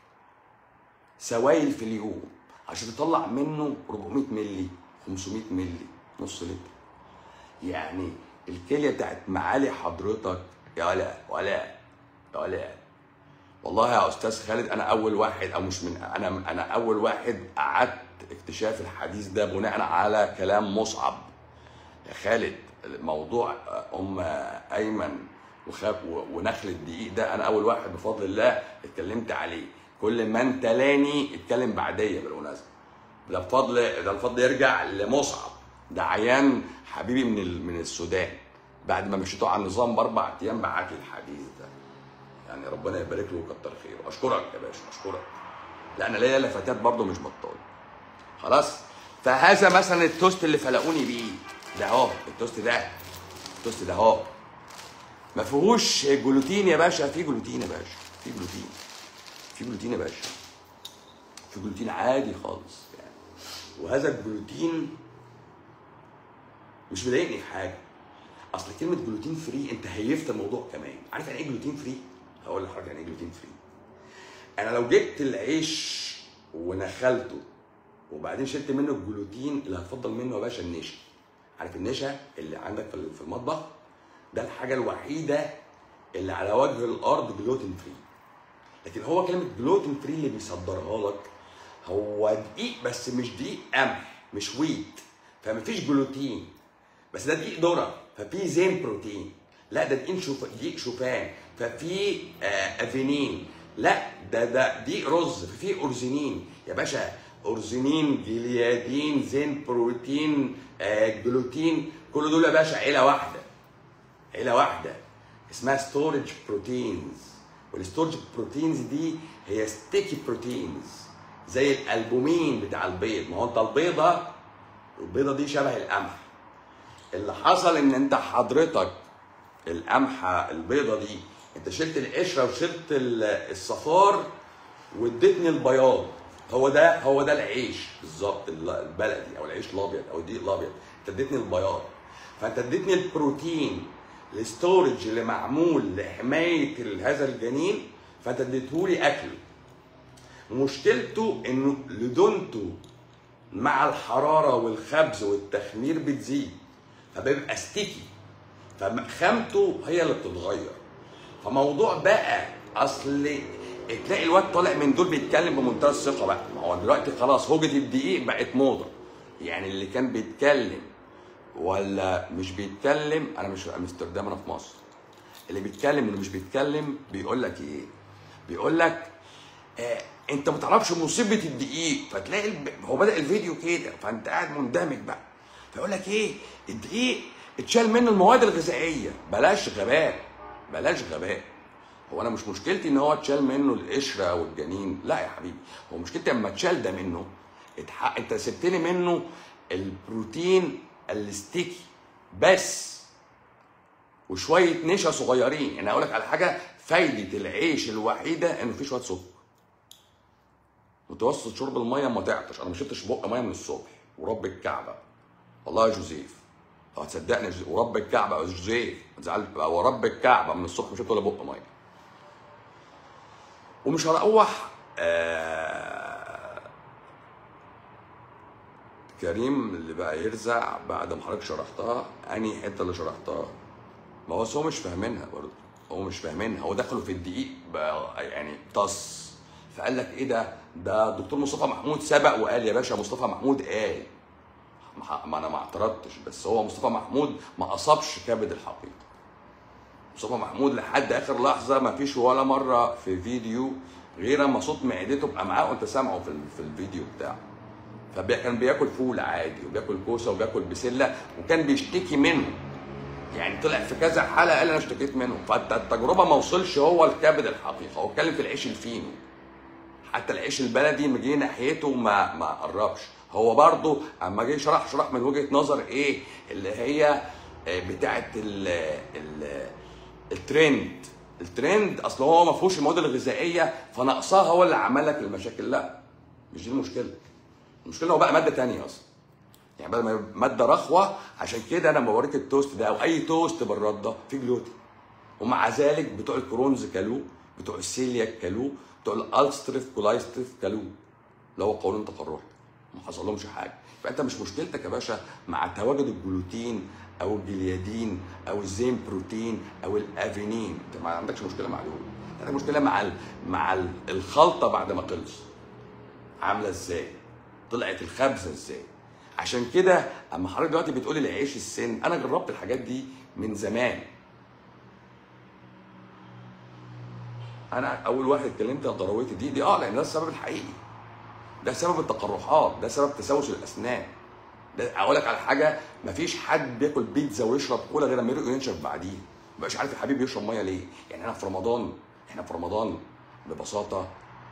سوائل في اليوم عشان تطلع منه 400 مللي 500 مللي نص لتر يعني الكليه بتاعت معالي حضرتك يا ولا ولا يا ولا والله يا استاذ خالد انا اول واحد او مش من انا انا اول واحد قعدت اكتشاف الحديث ده بناء على كلام مصعب يا خالد موضوع ام ايمن وخاب ونخل الدقيق ده انا اول واحد بفضل الله اتكلمت عليه كل من تلاني اتكلم بعديه بالمناسبه ده بفضل ده الفضل يرجع لمصعب ده عيان حبيبي من ال- من السودان بعد ما مشيته على النظام باربع ايام بعت لي الحديث ده يعني ربنا يبارك له ويكتر خيره اشكرك يا باشا اشكرك لا انا ليا لفتات برضه مش بطال خلاص فهذا مثلا التوست اللي فلقوني بيه ده اهو التوست ده التوست ده اهو ما فيهوش جلوتين يا باشا في جلوتين يا باشا في جلوتين في جلوتين يا باشا في جلوتين عادي خالص يعني وهذا الجلوتين مش مضايقني في حاجه اصل كلمه جلوتين فري انت هيفت الموضوع كمان عارف يعني ايه جلوتين فري هقول لحضرتك يعني ايه جلوتين فري انا لو جبت العيش ونخلته وبعدين شلت منه الجلوتين اللي هتفضل منه يا باشا النشا عارف النشا اللي عندك في في المطبخ ده الحاجه الوحيده اللي على وجه الارض جلوتين فري لكن هو كلمه جلوتين فري اللي بيصدرها لك هو دقيق بس مش دقيق قمح مش ويت فمفيش جلوتين بس ده دقيق ذره ففي زين بروتين لا ده دقيق شوف دقيق شوفان ففي آه افينين لا ده ده دقيق رز ففي اورزينين يا باشا اورزينين جليادين زين بروتين آه جلوتين كل دول يا باشا عيله واحده عيله واحده اسمها ستورج بروتينز والستورج بروتينز دي هي ستيكي بروتينز زي الالبومين بتاع البيض ما هو انت البيضه البيضه دي شبه القمح اللي حصل ان انت حضرتك القمحه البيضه دي انت شلت القشره وشلت ال- الصفار واديتني البياض هو ده هو ده العيش بالظبط ال- البلدي او العيش الابيض او الدقيق الابيض انت اديتني البياض فانت اديتني البروتين الستورج اللي معمول لحمايه ال- هذا الجنين فانت اديتهولي اكله ومشكلته انه لدنته مع الحراره والخبز والتخمير بتزيد فبيبقى ستيكي فخامته هي اللي بتتغير فموضوع بقى اصل تلاقي الواد طالع من دول بيتكلم بمنتهى الثقه بقى ما هو دلوقتي خلاص هوجه الدقيق بقت موضه يعني اللي كان بيتكلم ولا مش بيتكلم انا مش في امستردام انا في مصر اللي بيتكلم اللي مش بيتكلم بيقول لك ايه بيقول لك آه انت ما تعرفش مصيبه الدقيق فتلاقي الب... هو بدا الفيديو كده فانت قاعد مندمج بقى فيقول لك ايه الدقيق اتشال منه المواد الغذائيه بلاش غباء بلاش غباء هو انا مش مشكلتي ان هو اتشال منه القشره والجنين لا يا حبيبي هو مشكلتي لما اتشال ده منه اتحق... انت سبت لي منه البروتين الستيكي بس وشويه نشا صغيرين يعني اقول لك على حاجه فايده العيش الوحيده انه فيه شويه سكر متوسط شرب الميه ما تعطش انا ما شربتش بق ميه من الصبح ورب الكعبه والله يا جوزيف لو هتصدقني يا جوزيف ورب الكعبه يا جوزيف ما تزعلش بقى ورب الكعبه من الصبح ما شربت ولا بق ميه ومش هروح آه كريم اللي بقى يرزع بعد ما حضرتك شرحتها انهي حته اللي شرحتها ما هو بس هو مش فاهمينها برضه هو مش فاهمينها هو دخلوا في الدقيق بقى يعني طص فقال لك ايه ده ده الدكتور مصطفى محمود سبق وقال يا باشا مصطفى محمود قال ما ما انا ما اعترضتش بس هو مصطفى محمود ما اصابش كبد الحقيقه مصطفى محمود لحد اخر لحظه ما فيش ولا مره في فيديو غير اما صوت معدته بقى معاه وانت سامعه في, ال- في الفيديو بتاعه فكان بياكل فول عادي وبياكل كوسه وبياكل بسله وكان بيشتكي منه يعني طلع في كذا حلقه قال انا اشتكيت منه فالتجربه ما وصلش هو لكبد الحقيقه هو اتكلم في العيش الفينو حتى العيش البلدي ما جه ناحيته ما ما قربش هو برضه اما جه شرح شرح من وجهه نظر ايه اللي هي آه، بتاعه ال ال الترند الترند اصل هو ما فيهوش المواد الغذائيه فنقصها هو اللي عمل لك المشاكل لا مش دي المشكله المشكله هو بقى ماده تانية اصلا يعني بدل ما يبقى ماده رخوه عشان كده انا بوريك التوست ده او اي توست بالرده فيه جلوتين ومع ذلك بتوع الكرونز كلوه بتوع السيلياك كلوه بتوع الالستريف كولايستريف كلوه اللي هو قولون تقرحي ما حصلهمش حاجه فانت مش مشكلتك يا باشا مع تواجد الجلوتين او الجليادين او الزين بروتين او الافينين انت ما عندكش مشكله مع دول عندك مشكله مع ال... مع ال- الخلطه بعد ما خلص عامله ازاي طلعت الخبزه ازاي عشان كده اما حضرتك دلوقتي بتقولي العيش السن انا جربت الحاجات دي من زمان انا اول واحد اتكلمت عن ضراوتي دي دي اه لان ده السبب الحقيقي ده سبب التقرحات ده سبب تسوس الاسنان ده اقول لك على حاجه مفيش حد بياكل بيتزا ويشرب كولا غير لما ريقه ينشف بعديه مبقاش عارف الحبيب يشرب ميه ليه يعني احنا في رمضان احنا في رمضان ببساطه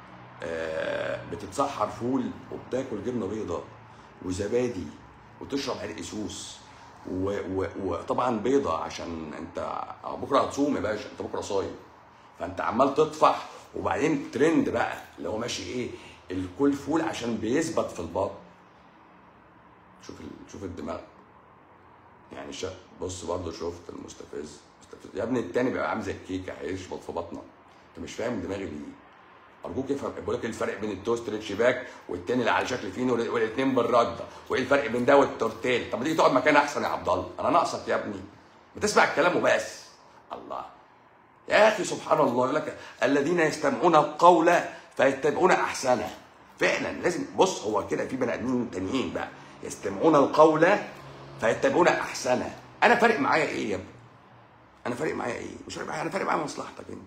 آه، بتتسحر فول وبتاكل جبنه بيضاء وزبادي وتشرب عرق سوس و- و- وطبعا بيضه عشان انت بكره هتصوم يا باشا انت بكره صايم فانت عمال تطفح وبعدين ترند بقى اللي هو ماشي ايه الكل فول عشان بيثبت في البطن شوف ال... شوف الدماغ يعني شا... بص برضه شفت المستفز مستفز يا ابني التاني بيبقى عامل زي الكيكه هيشبط في بطنك انت مش فاهم دماغي ليه ارجوك افهم بقول لك ايه الفرق بين التوست ريتش باك والتاني اللي على شكل فينو والاثنين بالرده وايه الفرق بين ده والتورتيل طب ما تيجي تقعد مكان احسن يا عبد الله انا ناقصك يا ابني بتسمع الكلام وبس الله يا اخي سبحان الله يقول لك الذين يستمعون القول فيتبعون احسنه فعلا لازم بص هو كده في بني ادمين تانيين بقى يستمعون القول فيتبعون احسنه انا فارق معايا ايه يا ابني انا فارق معايا ايه مش فارق معايا انا فارق معايا مصلحتك انت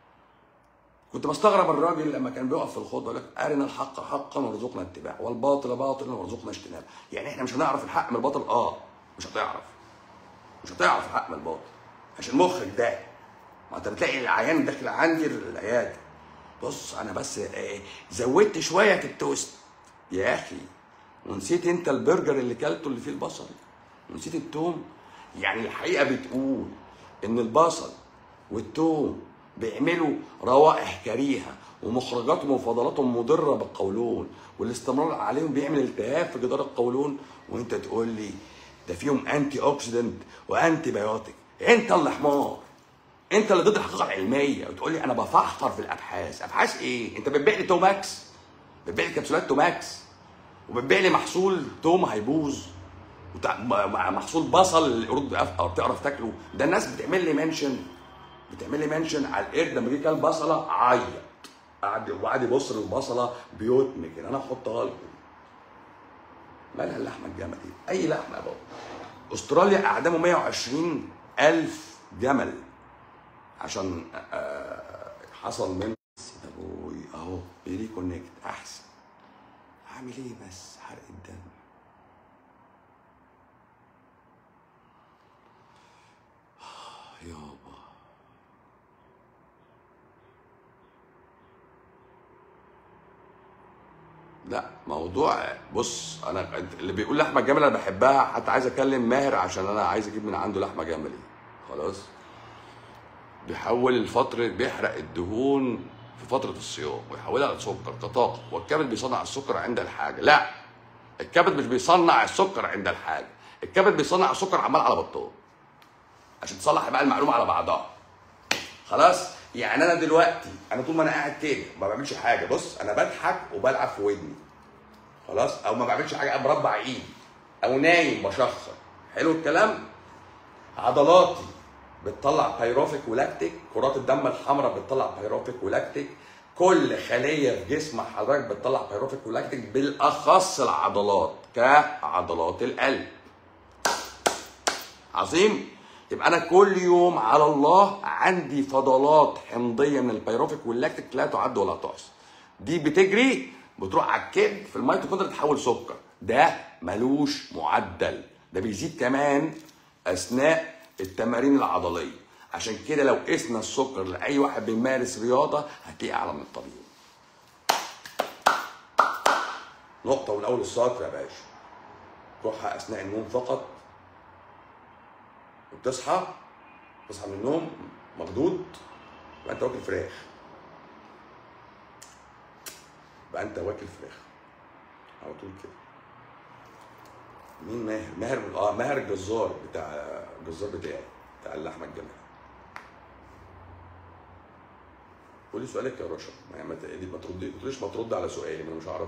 كنت بستغرب الراجل لما كان بيقف في الخطبه يقول لك ارنا الحق حقا وارزقنا اتباعه والباطل باطلا وارزقنا اجتنابه يعني احنا مش هنعرف الحق من الباطل اه مش هتعرف مش هتعرف الحق من الباطل عشان مخك ده ما انت بتلاقي العيان داخل عندي العياده بص انا بس آه، زودت شويه في التوست يا اخي ونسيت انت البرجر اللي كلته اللي فيه البصل ونسيت التوم يعني الحقيقه بتقول ان البصل والتوم بيعملوا روائح كريهه ومخرجاتهم ومفاضلاتهم مضره بالقولون والاستمرار عليهم بيعمل التهاب في جدار القولون وانت تقول لي ده فيهم انتي اوكسيدنت وانتي بايوتيك انت اللي حمار انت اللي ضد الحقيقه العلميه وتقول لي انا بفحفر في الابحاث ابحاث ايه انت بتبيع لي توماكس بتبيع لي كبسولات توماكس وبتبيع لي محصول توم هيبوظ وتع- م- مع محصول بصل القرود بتقف- أو بتعرف تاكله ده الناس بتعمل لي منشن بتعمل لي منشن على القرد لما جه كان بصله عيط قعد وقعد يبص للبصله بيوتم كده انا هحطها لكم مالها اللحمه الجملي اي لحمه يا بابا استراليا اعدامه 120 الف جمل عشان آه، حصل من ابوي اهو بيريكونكت احسن اعمل ايه بس حرق الدم آه، يابا لا موضوع بص انا اللي بيقول لحمه جمل انا بحبها حتى عايز اكلم ماهر عشان انا عايز اجيب من عنده لحمه جملي خلاص بيحول الفترة بيحرق الدهون في فترة الصيام ويحولها لسكر كطاقة والكبد بيصنع السكر عند الحاجة لا الكبد مش بيصنع السكر عند الحاجة الكبد بيصنع السكر عمال على بطال عشان تصلح بقى المعلومة على بعضها خلاص يعني انا دلوقتي انا طول ما انا قاعد كده ما بعملش حاجة بص انا بضحك وبلعب في ودني خلاص او ما بعملش حاجة أنا مربع ايدي او نايم بشخر حلو الكلام عضلاتي بتطلع بيروفيك ولاكتيك كرات الدم الحمراء بتطلع بيروفيك ولاكتيك كل خليه في جسم حضرتك بتطلع بيروفيك ولاكتيك بالاخص العضلات كعضلات القلب عظيم يبقى انا كل يوم على الله عندي فضلات حمضيه من البيروفيك واللاكتيك لا تعد ولا تحصى دي بتجري بتروح على الكبد في الميتوكوندريا تتحول سكر ده ملوش معدل ده بيزيد كمان اثناء التمارين العضليه عشان كده لو قسنا السكر لاي واحد بيمارس رياضه هتلاقيه اعلى من الطبيعي نقطه من اول السطر يا باشا كحه اثناء النوم فقط وبتصحى تصحى من النوم مخدود يبقى انت واكل فراخ يبقى انت واكل فراخ على طول كده مين ماهر؟ ماهر اه ماهر الجزار بتاع الجزار بتاعي بتاع اللحمه الجميله قولي سؤالك يا رشا ما ما ت- ما تردي ما تقوليش ما ترد على سؤالي ما انا مش هعرف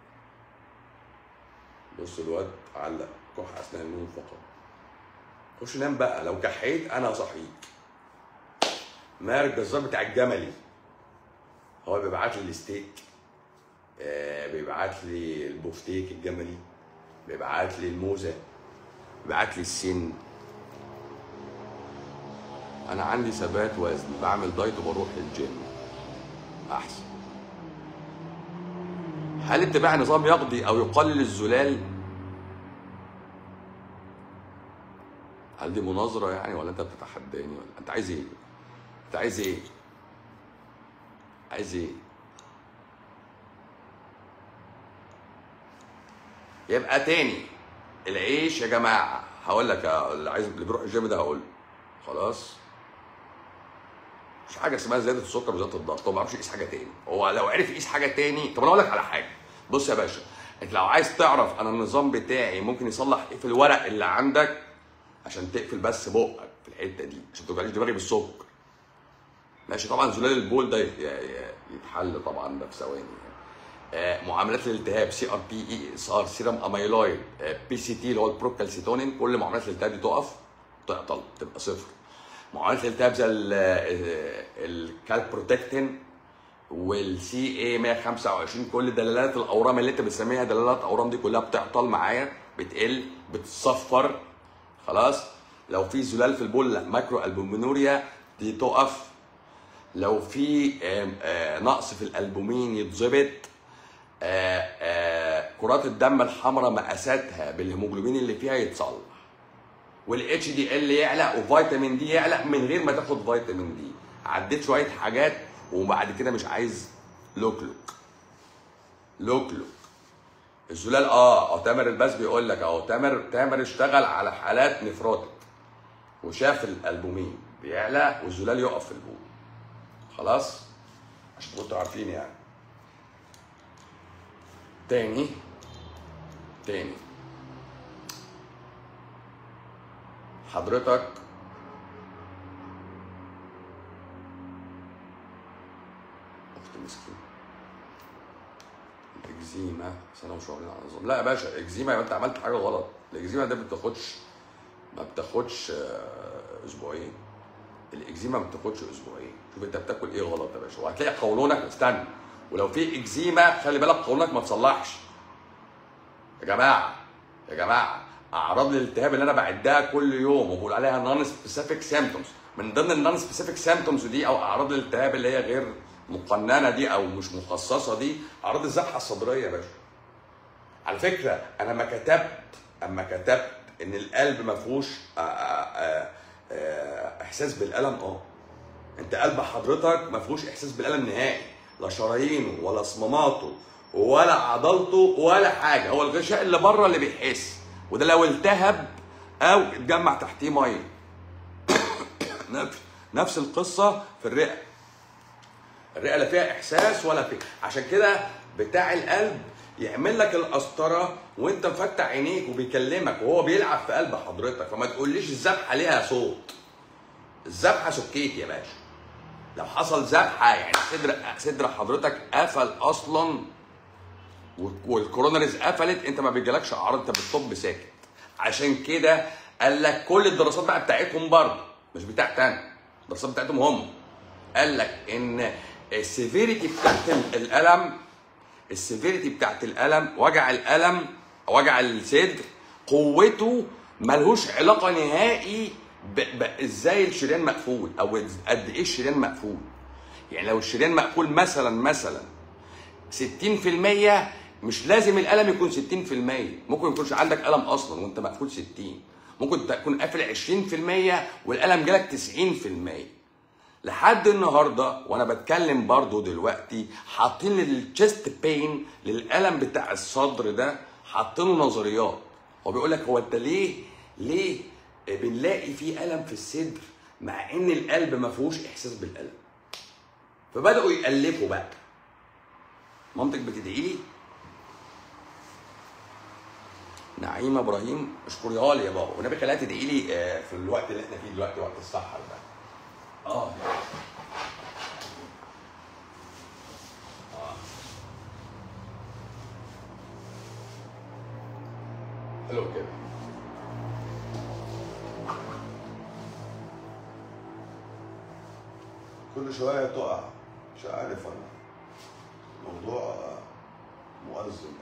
بص الواد علق كح اثناء النوم فقط خش نام بقى لو كحيت انا هصحيك ماهر الجزار بتاع الجملي هو بيبعت لي الستيك آه بيبعت لي البوفتيك الجملي بيبعت لي الموزه بيبعت لي السن انا عندي ثبات وزن بعمل دايت وبروح الجيم احسن هل اتباع نظام يقضي او يقلل الزلال هل دي مناظره يعني ولا انت بتتحداني ولا انت عايز ايه انت عايز ايه عايز ايه يبقى تاني العيش يا جماعه هقول لك يا- اللي عايز اللي بيروح الجيم ده هقول له. خلاص مش حاجه اسمها زياده السكر وزياده الضغط هو ما بيعرفش يقيس حاجه تاني هو لو عرف يقيس حاجه تاني طب انا اقول لك على حاجه بص يا باشا انت لو عايز تعرف انا النظام بتاعي ممكن يصلح ايه في الورق اللي عندك عشان تقفل بس بقك في الحته دي عشان ما توجعليش دماغي بالسكر ماشي طبعا زلال البول ده ي- ي- يتحل طبعا ده في ثواني يعني. آه، معاملات الالتهاب سي ار بي اي اس ار سيرم اميلويد بي سي تي اللي هو البروكالسيتونين كل معاملات الالتهاب دي تقف تعطل تبقى صفر معاملات الالتهاب زي الكالبروتكتين والسي اي 125 كل دلالات الاورام اللي انت بتسميها دلالات اورام دي كلها بتعطل معايا بتقل بتصفر خلاص لو في زلال في البول لا، مايكرو البومينوريا دي تقف لو في آم، آه، نقص في الالبومين يتظبط آه، آه، كرات الدم الحمراء مقاساتها بالهيموجلوبين اللي فيها يتصلح والاتش دي ال يعلى وفيتامين دي يعلى من غير ما تاخد فيتامين دي عديت شويه حاجات وبعد كده مش عايز لوك لوك لوك لوك الزلال اه اه تامر الباس بيقول لك اهو تامر تامر اشتغل على حالات نفروتك وشاف الالبومين بيعلى والزلال يقف في البول خلاص عشان تبقوا انتوا عارفين يعني تاني تاني حضرتك اخت مسكين الاكزيما سنه وشهرين على النظام لا يا باشا اكزيما يبقى انت عملت حاجه غلط الاكزيما ده ما بتاخدش ما بتاخدش آه، اسبوعين الاكزيما ما بتاخدش اسبوعين شوف انت بتاكل ايه غلط يا باشا وهتلاقي قولونك استنى ولو في اكزيما خلي بالك قولونك ما تصلحش يا جماعه يا جماعه اعراض الالتهاب اللي انا بعدها كل يوم وبقول عليها نون سبيسيفيك سيمتومز من ضمن النون سبيسيفيك سيمتومز دي او اعراض الالتهاب اللي هي غير مقننه دي او مش مخصصه دي اعراض الذبحه الصدريه يا باشا على فكره انا ما كتبت اما كتبت ان القلب ما فيهوش آه، آه، آه، احساس بالالم اه انت قلب حضرتك ما فيهوش احساس بالالم نهائي لا شرايينه ولا صماماته ولا عضلته ولا حاجه هو الغشاء اللي بره اللي بيحس وده لو التهب او اتجمع تحتيه ميه نفس نفس القصه في الرئه الرئه لا فيها احساس ولا فيها عشان كده بتاع القلب يعمل لك القسطره وانت مفتح عينيك وبيكلمك وهو بيلعب في قلب حضرتك فما تقوليش الذبحه ليها صوت الذبحه سكيت يا باشا لو حصل ذبحه يعني صدر صدر حضرتك قفل اصلا والكوروناريز قفلت انت ما بيجيلكش اعراض انت بتطب ساكت عشان كده قال لك كل الدراسات بقى بتاعتهم برضه مش بتاعتي انا الدراسات بتاعتهم هم قال لك ان السيفيريتي بتاعت الالم السيفيريتي بتاعت الالم وجع الالم وجع الصدر قوته ملهوش علاقه نهائي ب... ب... ازاي الشريان مقفول او قد ايه الشريان مقفول يعني لو الشريان مقفول مثلا مثلا 60% مش لازم الالم يكون 60% ممكن يكونش عندك الم اصلا وانت مقفول 60 ممكن تكون قافل 20% والالم جالك 90% لحد النهارده وانا بتكلم برضو دلوقتي حاطين للتشست بين للالم بتاع الصدر ده حاطين له نظريات هو بيقول لك هو انت ليه ليه بنلاقي في الم في الصدر مع ان القلب ما فيهوش احساس بالالم فبداوا يالفوا بقى مامتك بتدعي لي نعيمه ابراهيم اشكريها لي يا بابا والنبي خليها تدعي لي آه، في الوقت اللي احنا فيه دلوقتي وقت السحر ده اه آه. حلو كده كل شوية تقع مش عارف أنا موضوع مؤذن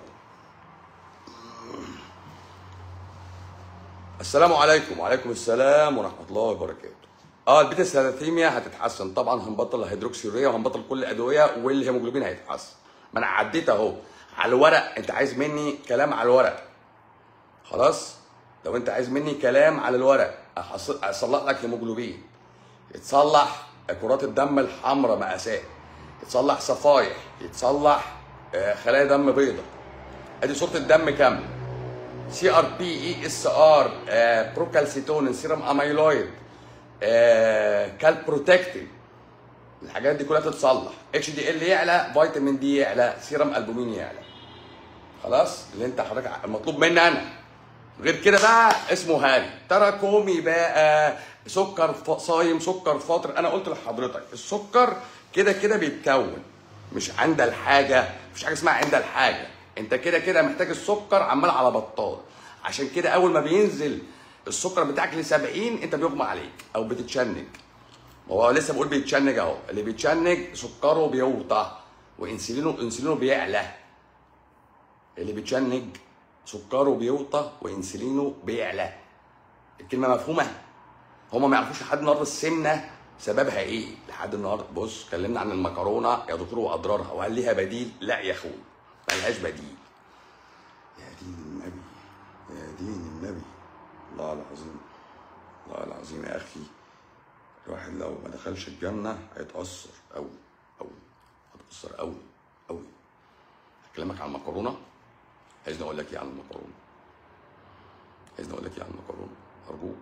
السلام عليكم وعليكم السلام ورحمه الله وبركاته اه البيتا الثلاثيميا هتتحسن طبعا هنبطل الهيدروكسيوريا وهنبطل كل الادويه والهيموجلوبين هيتحسن ما انا عديت اهو على الورق انت عايز مني كلام على الورق خلاص لو انت عايز مني كلام على الورق أحص- اصلح لك هيموجلوبين يتصلح كرات الدم الحمراء مقاسات يتصلح صفايح يتصلح آه، خلايا دم بيضاء ادي صوره الدم كامله سي ار بي اي اس ار بروكالسيتونين سيرم اميلويد كال بروتكتين الحاجات دي كلها تتصلح اتش دي ال يعلى فيتامين دي يعلى سيرم البومين يعلى خلاص اللي انت حضرتك المطلوب مني انا غير كده بقى اسمه هاري تراكمي بقى سكر ف... صايم سكر فاطر انا قلت لحضرتك السكر كده كده بيتكون مش عند الحاجه مفيش حاجه اسمها عند الحاجه انت كده كده محتاج السكر عمال على بطال عشان كده اول ما بينزل السكر بتاعك ل 70 انت بيغمى عليك او بتتشنج ما هو لسه بقول بيتشنج اهو اللي بيتشنج سكره بيوطى وانسولينه انسولينه بيعلى اللي بيتشنج سكره بيوطى وانسولينه بيعلى الكلمه مفهومه هما ما يعرفوش لحد النهارده السمنه سببها ايه لحد النهارده بص اتكلمنا عن المكرونه يا دكتور واضرارها وهل ليها بديل لا يا اخوي ملهاش بديل يا دين النبي يا دين النبي الله العظيم الله العظيم يا اخي الواحد لو ما دخلش الجنه هيتاثر قوي قوي هيتاثر قوي قوي هكلمك عن المكرونه عايزني اقول لك ايه عن المكرونه عايزني اقول لك ايه عن المكرونه ارجوك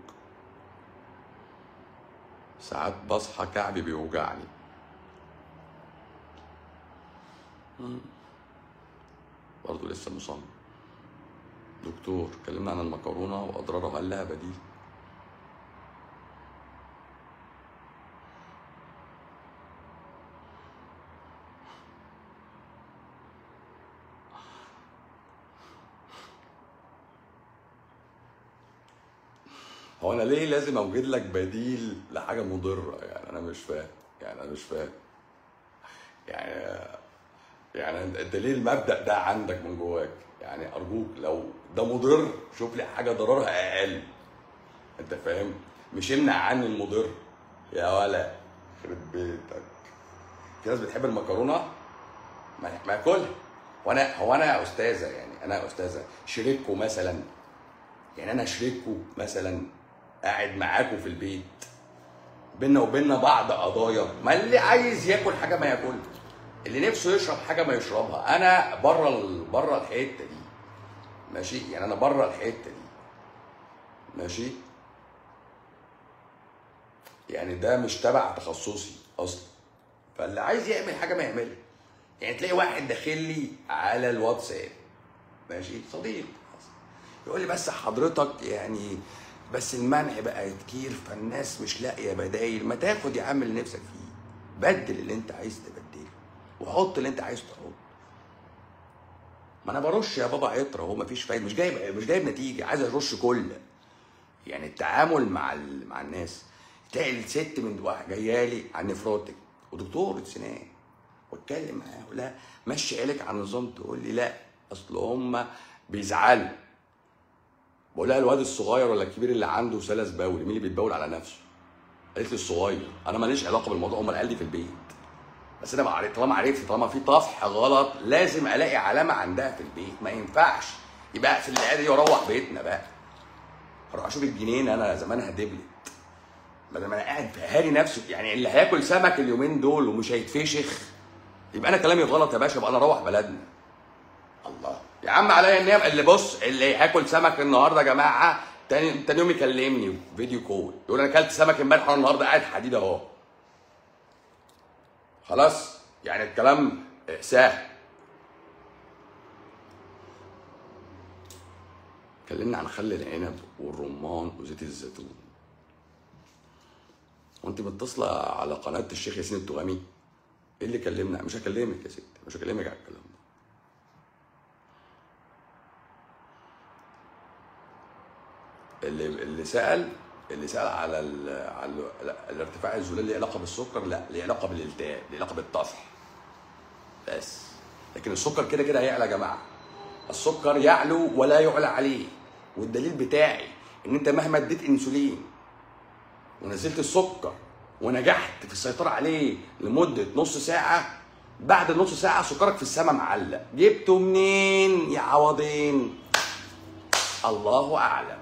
ساعات بصحى كعبي بيوجعني مم. برضه لسه مصمم دكتور اتكلمنا عن المكرونه واضرارها هل لها بديل هو انا ليه لازم اوجد لك بديل لحاجه مضره يعني انا مش فاهم يعني انا مش فاهم يعني يعني انت ليه المبدا ده عندك من جواك يعني ارجوك لو ده مضر شوف لي حاجه ضررها اقل انت فاهم مش امنع عني المضر يا ولا يخرب بيتك في ناس بتحب المكرونه ما ما ياكلها وانا هو انا يا استاذه يعني انا يا استاذه شريككم مثلا يعني انا شريككم مثلا قاعد معاكم في البيت بينا وبيننا بعض قضايا ما اللي عايز ياكل حاجه ما ياكلها اللي نفسه يشرب حاجه ما يشربها انا بره ال... بره الحته دي ماشي يعني انا بره الحته دي ماشي يعني ده مش تبع تخصصي اصلا فاللي عايز يعمل حاجه ما يعملها يعني تلاقي واحد داخل لي على الواتساب ماشي صديق يقول لي بس حضرتك يعني بس المنع بقى كتير فالناس مش لاقيه بدايل ما تاخد يا عم اللي نفسك فيه بدل اللي انت عايز تبدله وحط اللي انت عايز تحطه ما انا برش يا بابا عطره هو مفيش فايده مش جايب مش جايب نتيجه عايز ارش كل يعني التعامل مع ال... مع الناس تلاقي الست من واحد جايه لي على النفروتك ودكتور سنان واتكلم معاه لا مشي عيلك على النظام تقول لي لا اصل هم بيزعلوا بقول لها الواد الصغير ولا الكبير اللي عنده سلس بولي مين اللي بيتبول على نفسه قالت لي الصغير انا ماليش علاقه بالموضوع امال قال لي في البيت بس انا بعرف طالما عرفت طالما في طفح غلط لازم الاقي علامه عندها في البيت ما ينفعش يبقى اقفل العياده دي واروح بيتنا بقى اروح اشوف الجنين انا زمانها دبلت بدل ما انا قاعد هاري نفسه يعني اللي هياكل سمك اليومين دول ومش هيتفشخ يبقى انا كلامي غلط يا باشا يبقى انا اروح بلدنا الله يا عم عليا النعم اللي بص اللي هاكل سمك النهارده يا جماعه تاني تاني يوم يكلمني فيديو كول يقول انا اكلت سمك امبارح وانا النهارده قاعد حديد اهو خلاص يعني الكلام سهل اتكلمنا عن خل العنب والرمان وزيت الزيتون وانت متصله على قناه الشيخ ياسين التغامي ايه اللي كلمنا مش هكلمك يا ستي مش هكلمك على الكلام ده اللي اللي سال اللي سال على ال على ال- لا، الارتفاع الزلال ليه علاقه بالسكر لا ليه علاقه بالالتهاب ليه علاقه بالطفح بس لكن السكر كده كده هيعلى يا جماعه السكر يعلو ولا يعلى عليه والدليل بتاعي ان انت مهما اديت انسولين ونزلت السكر ونجحت في السيطره عليه لمده نص ساعه بعد نص ساعه سكرك في السماء معلق جبته منين يا عوضين الله اعلم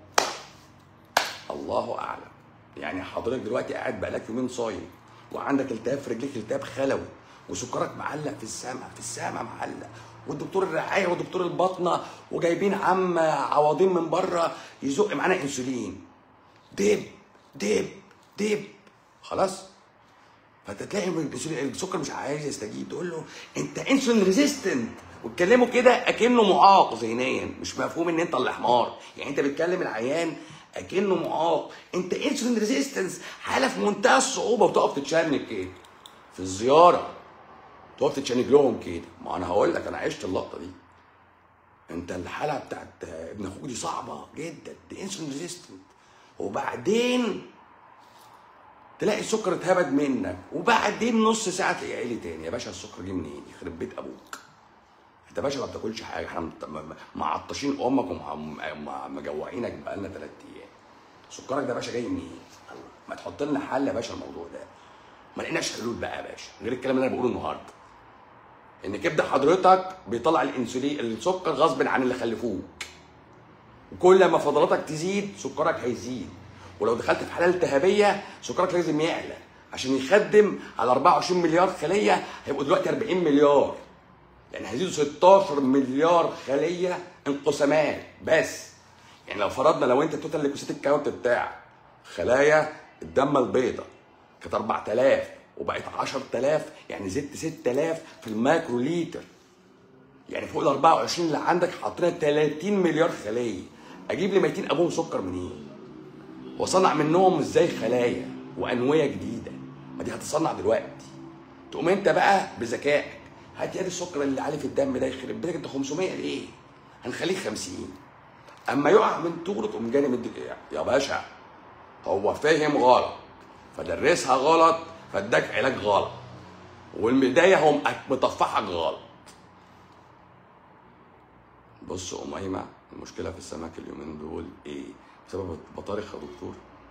الله اعلم يعني حضرتك دلوقتي قاعد بقالك يومين صايم وعندك التهاب في رجليك التهاب خلوي وسكرك معلق في السماء في السماء معلق والدكتور الرعايه ودكتور الباطنه وجايبين عم عوضين من بره يزق معانا انسولين دب دب دب خلاص فانت تلاقي من الانسولين السكر مش عايز يستجيب تقول له انت انسولين ريزيستنت وتكلمه كده اكنه معاق ذهنيا مش مفهوم ان انت اللي حمار يعني انت بتكلم العيان اكنه معاق انت انسولين ريزيستنس حاله في منتهى الصعوبه وتقف تتشنج كده في الزياره تقف تتشنج لهم كده ما انا هقول لك انا عشت اللقطه دي انت الحاله بتاعت ابن اخوك دي صعبه جدا دي انسولين ريزيستنت وبعدين تلاقي السكر اتهبد منك وبعدين نص ساعه تلاقيه عالي تاني يا باشا السكر جه منين يخرب بيت ابوك انت يا باشا ما بتاكلش حاجه احنا مت- م- م- معطشين امك ومجوعينك بقالنا ثلاث ايام سكرك ده يا باشا جاي منين الله. ما تحط لنا حل يا باشا الموضوع ده ما لقيناش حلول بقى يا باشا غير الكلام اللي انا بقوله النهارده ان كبد حضرتك بيطلع الانسولين السكر غصب عن اللي خلفوك وكل ما فضلاتك تزيد سكرك هيزيد ولو دخلت في حاله التهابيه سكرك لازم يعلى عشان يخدم على 24 مليار خليه هيبقوا دلوقتي 40 مليار يعني هيزيدوا 16 مليار خليه انقسامات بس يعني لو فرضنا لو انت التوتال ليكوسيتيك كاونت بتاع خلايا الدم البيضاء كانت 4000 وبقت 10000 يعني زدت 6000 في المايكرو ليتر يعني فوق ال 24 اللي عندك حاطين 30 مليار خليه اجيب لي ميتين ابوهم سكر منين؟ واصنع منهم ازاي خلايا وانويه جديده ما دي هتصنع دلوقتي تقوم انت بقى بذكائك هات يد السكر اللي عالي في الدم ده يخرب بيتك انت 500 ليه؟ هنخليك 50 اما يقع من طوله تقوم جاني مديك ايه؟ يا باشا هو فاهم غلط فدرسها غلط فاداك علاج غلط والبدايه هو مأك- مطفحك غلط بص يا أميمة المشكلة في السمك اليومين دول إيه؟ بسبب البطارخ يا دكتور؟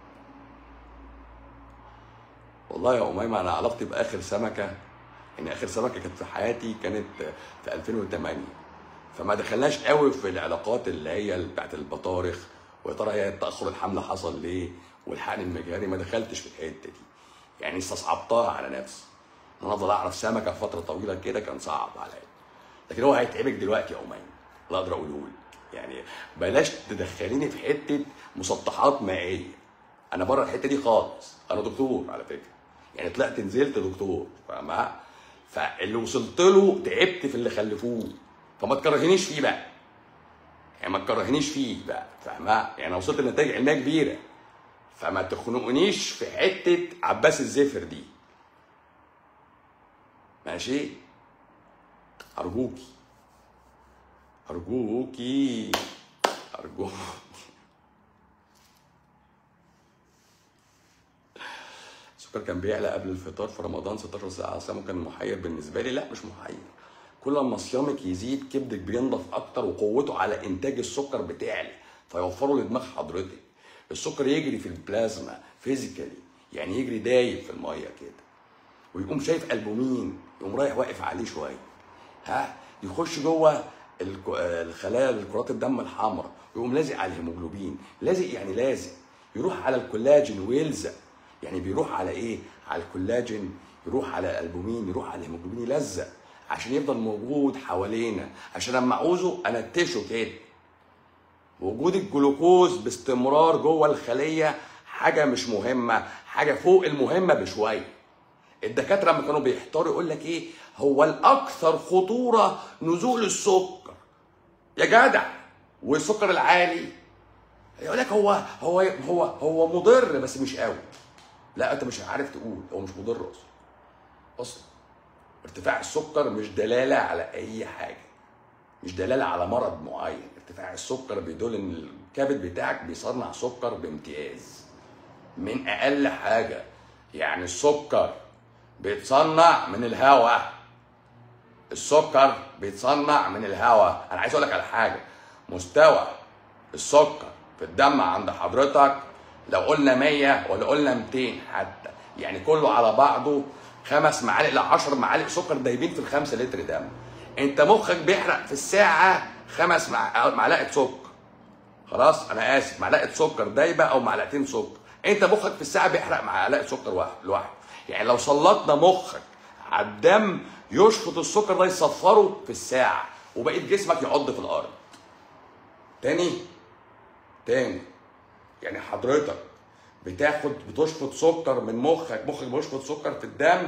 والله يا أميمة أنا علاقتي بآخر سمكة إن آخر سمكة كانت في حياتي كانت في 2008 فما دخلناش قوي في العلاقات اللي هي بتاعت البطارخ ويا ترى هي تأخر الحمل حصل ليه؟ والحقن المجهري ما دخلتش في الحتة دي يعني استصعبتها على نفسي إن أنا أفضل أعرف سمكة فترة طويلة كده كان صعب عليا لكن هو هيتعبك دلوقتي يا أميمة لا أقدر أقوله لك يعني بلاش تدخليني في حتة مسطحات مائية أنا بره الحتة دي خالص أنا دكتور على فكرة يعني طلعت نزلت دكتور فاهمة فاللي وصلت له تعبت في اللي خلفوه فما تكرهنيش فيه بقى يعني ما تكرهنيش فيه بقى فاهمة يعني أنا وصلت لنتائج علمية كبيرة فما تخنقنيش في حتة عباس الزفر دي ماشي أرجوكي أرجوكي أرجوك السكر كان بيعلى قبل الفطار في رمضان 16 ساعة سامو كان محير بالنسبة لي لا مش محير كل ما صيامك يزيد كبدك بينضف اكتر وقوته على انتاج السكر بتعلى فيوفروا لدماغ حضرتك السكر يجري في البلازما فيزيكالي يعني يجري دايب في الميه كده ويقوم شايف البومين يقوم رايح واقف عليه شويه ها يخش جوه الك- الخلايا الكرات الدم الحمراء ويقوم لازق على الهيموجلوبين لازق يعني لازق يروح على الكولاجين ويلزق يعني بيروح على ايه على الكولاجين يروح على الالبومين يروح على الهيموجلوبين يلزق عشان يفضل موجود حوالينا عشان لما اعوزه انتشه كده وجود الجلوكوز باستمرار جوه الخليه حاجه مش مهمه حاجه فوق المهمه بشويه الدكاتره لما كانوا بيحتاروا يقول لك ايه هو الاكثر خطوره نزول السكر يا جدع والسكر العالي يقول لك هو هو هو هو مضر بس مش قوي لا انت مش عارف تقول هو مش مضر اصلا اصلا ارتفاع السكر مش دلاله على اي حاجه مش دلاله على مرض معين ارتفاع السكر بيدل ان الكبد بتاعك بيصنع سكر بامتياز من اقل حاجه يعني السكر بيتصنع من الهواء السكر بيتصنع من الهواء انا عايز اقول لك على حاجه مستوى السكر في الدم عند حضرتك لو قلنا 100 ولا قلنا 200 حتى يعني كله على بعضه خمس معالق ل 10 معالق سكر دايبين في الخمسة لتر دم انت مخك بيحرق في الساعه خمس مع- معلقه سكر خلاص انا اسف معلقه سكر دايبه او معلقتين سكر انت مخك في الساعه بيحرق معلقه سكر واحد لوحده يعني لو سلطنا مخك على الدم يشفط السكر ده يصفره في الساعه وبقيت جسمك يعض في الارض تاني تاني يعني حضرتك بتاخد بتشفط سكر من مخك مخك بيشفط سكر في الدم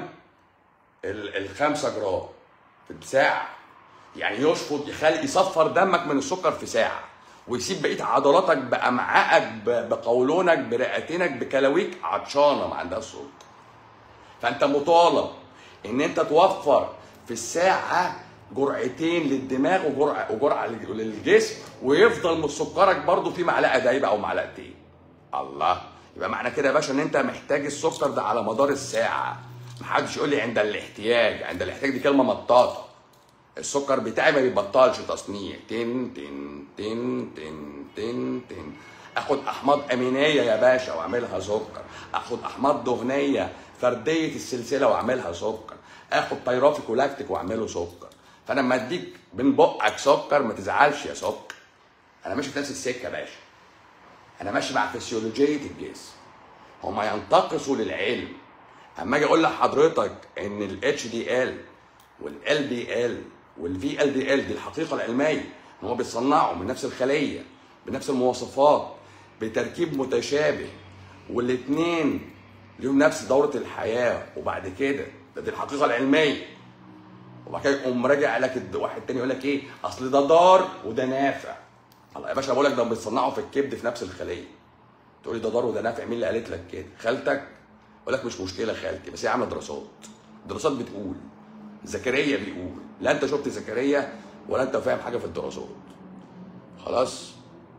ال- الخمسة جرام في الساعة يعني يشفط يخلي يصفر دمك من السكر في ساعة ويسيب بقية عضلاتك بأمعائك ب- بقولونك برئتينك بكلاويك عطشانة ما عندهاش سكر فأنت مطالب إن أنت توفر في الساعة جرعتين للدماغ وجرعة وجرعة لل- للجسم ويفضل من سكرك برضو في معلقة دايبة أو معلقتين الله يبقى معنى كده يا باشا ان انت محتاج السكر ده على مدار الساعه محدش يقول لي عند الاحتياج عند الاحتياج دي كلمه مطاطه السكر بتاعي ما بيبطلش تصنيع تن تن تن تن تن تن اخد احماض امينيه يا باشا واعملها سكر اخد احماض دهنيه فرديه السلسله واعملها سكر اخد تيرافيك ولاكتيك واعمله سكر فانا لما اديك من بقك سكر ما تزعلش يا سكر انا ماشي في نفس السكه يا باشا انا ماشي مع فسيولوجيه الجسم هما ينتقصوا للعلم اما اجي اقول لحضرتك ان الاتش دي ال والال دي ال والفي ال دي ال دي الحقيقه العلميه ان هم بيتصنعوا من نفس الخليه بنفس المواصفات بتركيب متشابه والاثنين ليهم نفس دوره الحياه وبعد كده ده دي الحقيقه العلميه وبعد كده يقوم راجع لك الد- واحد تاني يقول لك ايه اصل ده ضار وده نافع الله يا باشا بقول لك ده بيتصنعوا في الكبد في نفس الخليه تقول لي ده ضار وده نافع مين اللي قالت لك كده خالتك اقول لك مش مشكله خالتي بس هي عامله دراسات دراسات بتقول زكريا بيقول لا انت شفت زكريا ولا انت فاهم حاجه في الدراسات خلاص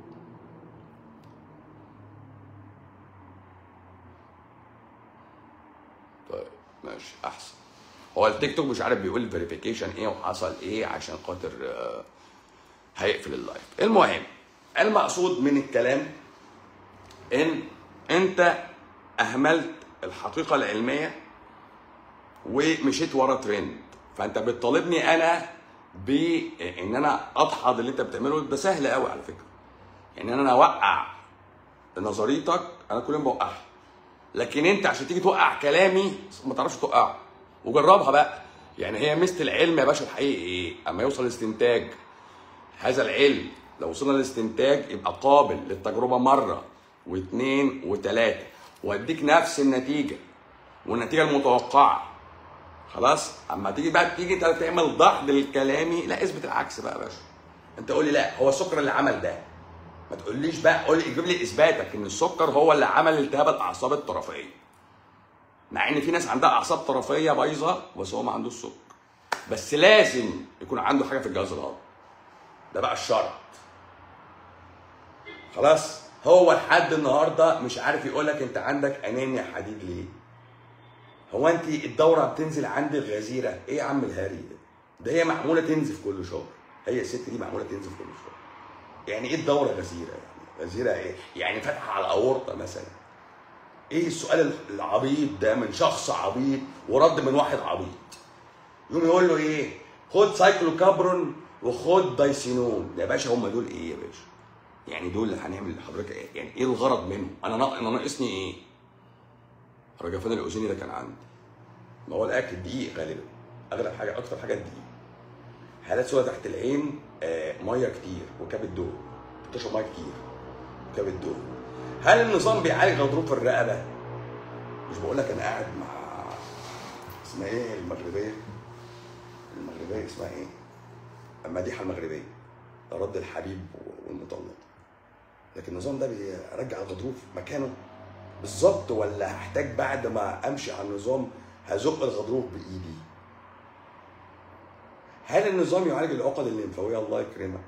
طيب ماشي احسن هو التيك توك مش عارف بيقول فيريفيكيشن ايه وحصل ايه عشان خاطر آه، هيقفل اللايف المهم المقصود من الكلام ان انت اهملت الحقيقه العلميه ومشيت ورا ترند فانت بتطالبني انا بان انا اضحض اللي انت بتعمله ده سهل قوي على فكره يعني انا اوقع نظريتك انا كل يوم بوقعها لكن انت عشان تيجي توقع كلامي ما تعرفش توقعه وجربها بقى يعني هي ميزه العلم يا باشا الحقيقي ايه اما يوصل لاستنتاج هذا العلم لو وصلنا للاستنتاج يبقى قابل للتجربه مره واثنين وثلاثه واديك نفس النتيجه والنتيجه المتوقعه خلاص اما تيجي بقى تيجي انت تعمل ضغط لكلامي لا اثبت العكس بقى يا باشا انت قول لي لا هو السكر اللي عمل ده ما تقوليش بقى قول لي اجيب لي اثباتك ان السكر هو اللي عمل التهاب الاعصاب الطرفيه مع ان في ناس عندها اعصاب طرفيه بايظه بس هو ما عندوش سكر بس لازم يكون عنده حاجه في الجهاز الهضمي ده بقى الشرط خلاص هو لحد النهارده مش عارف يقول لك انت عندك انيميا حديد ليه هو انت الدوره بتنزل عند الغزيره ايه يا عم الهري ده ده هي معموله تنزف كل شهر هي الست دي معموله تنزف كل شهر يعني ايه الدوره غزيره يعني غزيره ايه يعني فاتحه على الاورطه مثلا ايه السؤال العبيط ده من شخص عبيط ورد من واحد عبيط يقوم يقول له ايه خد سايكلوكابرون وخد دايسينون يا باشا هم دول ايه يا باشا يعني دول اللي هنعمل لحضرتك ايه يعني ايه الغرض منهم انا نا- انا ناقصني ايه الرجفان الاوزيني ده كان عندي ما هو الاكل الدقيق غالبا اغلب حاجه اكتر حاجه الدقيق حالات سودة تحت العين آه ميه كتير وكبد دهن بتشرب ميه كتير وكبد دهن هل النظام بيعالج غضروف الرقبه مش بقول لك انا قاعد مع اسمها ايه المغربيه المغربيه اسمها ايه المديحه المغربيه رد الحبيب والمطلق لكن النظام ده بيرجع الغضروف مكانه بالظبط ولا هحتاج بعد ما امشي على النظام هزق الغضروف بايدي هل النظام يعالج العقد الليمفاويه الله يكرمك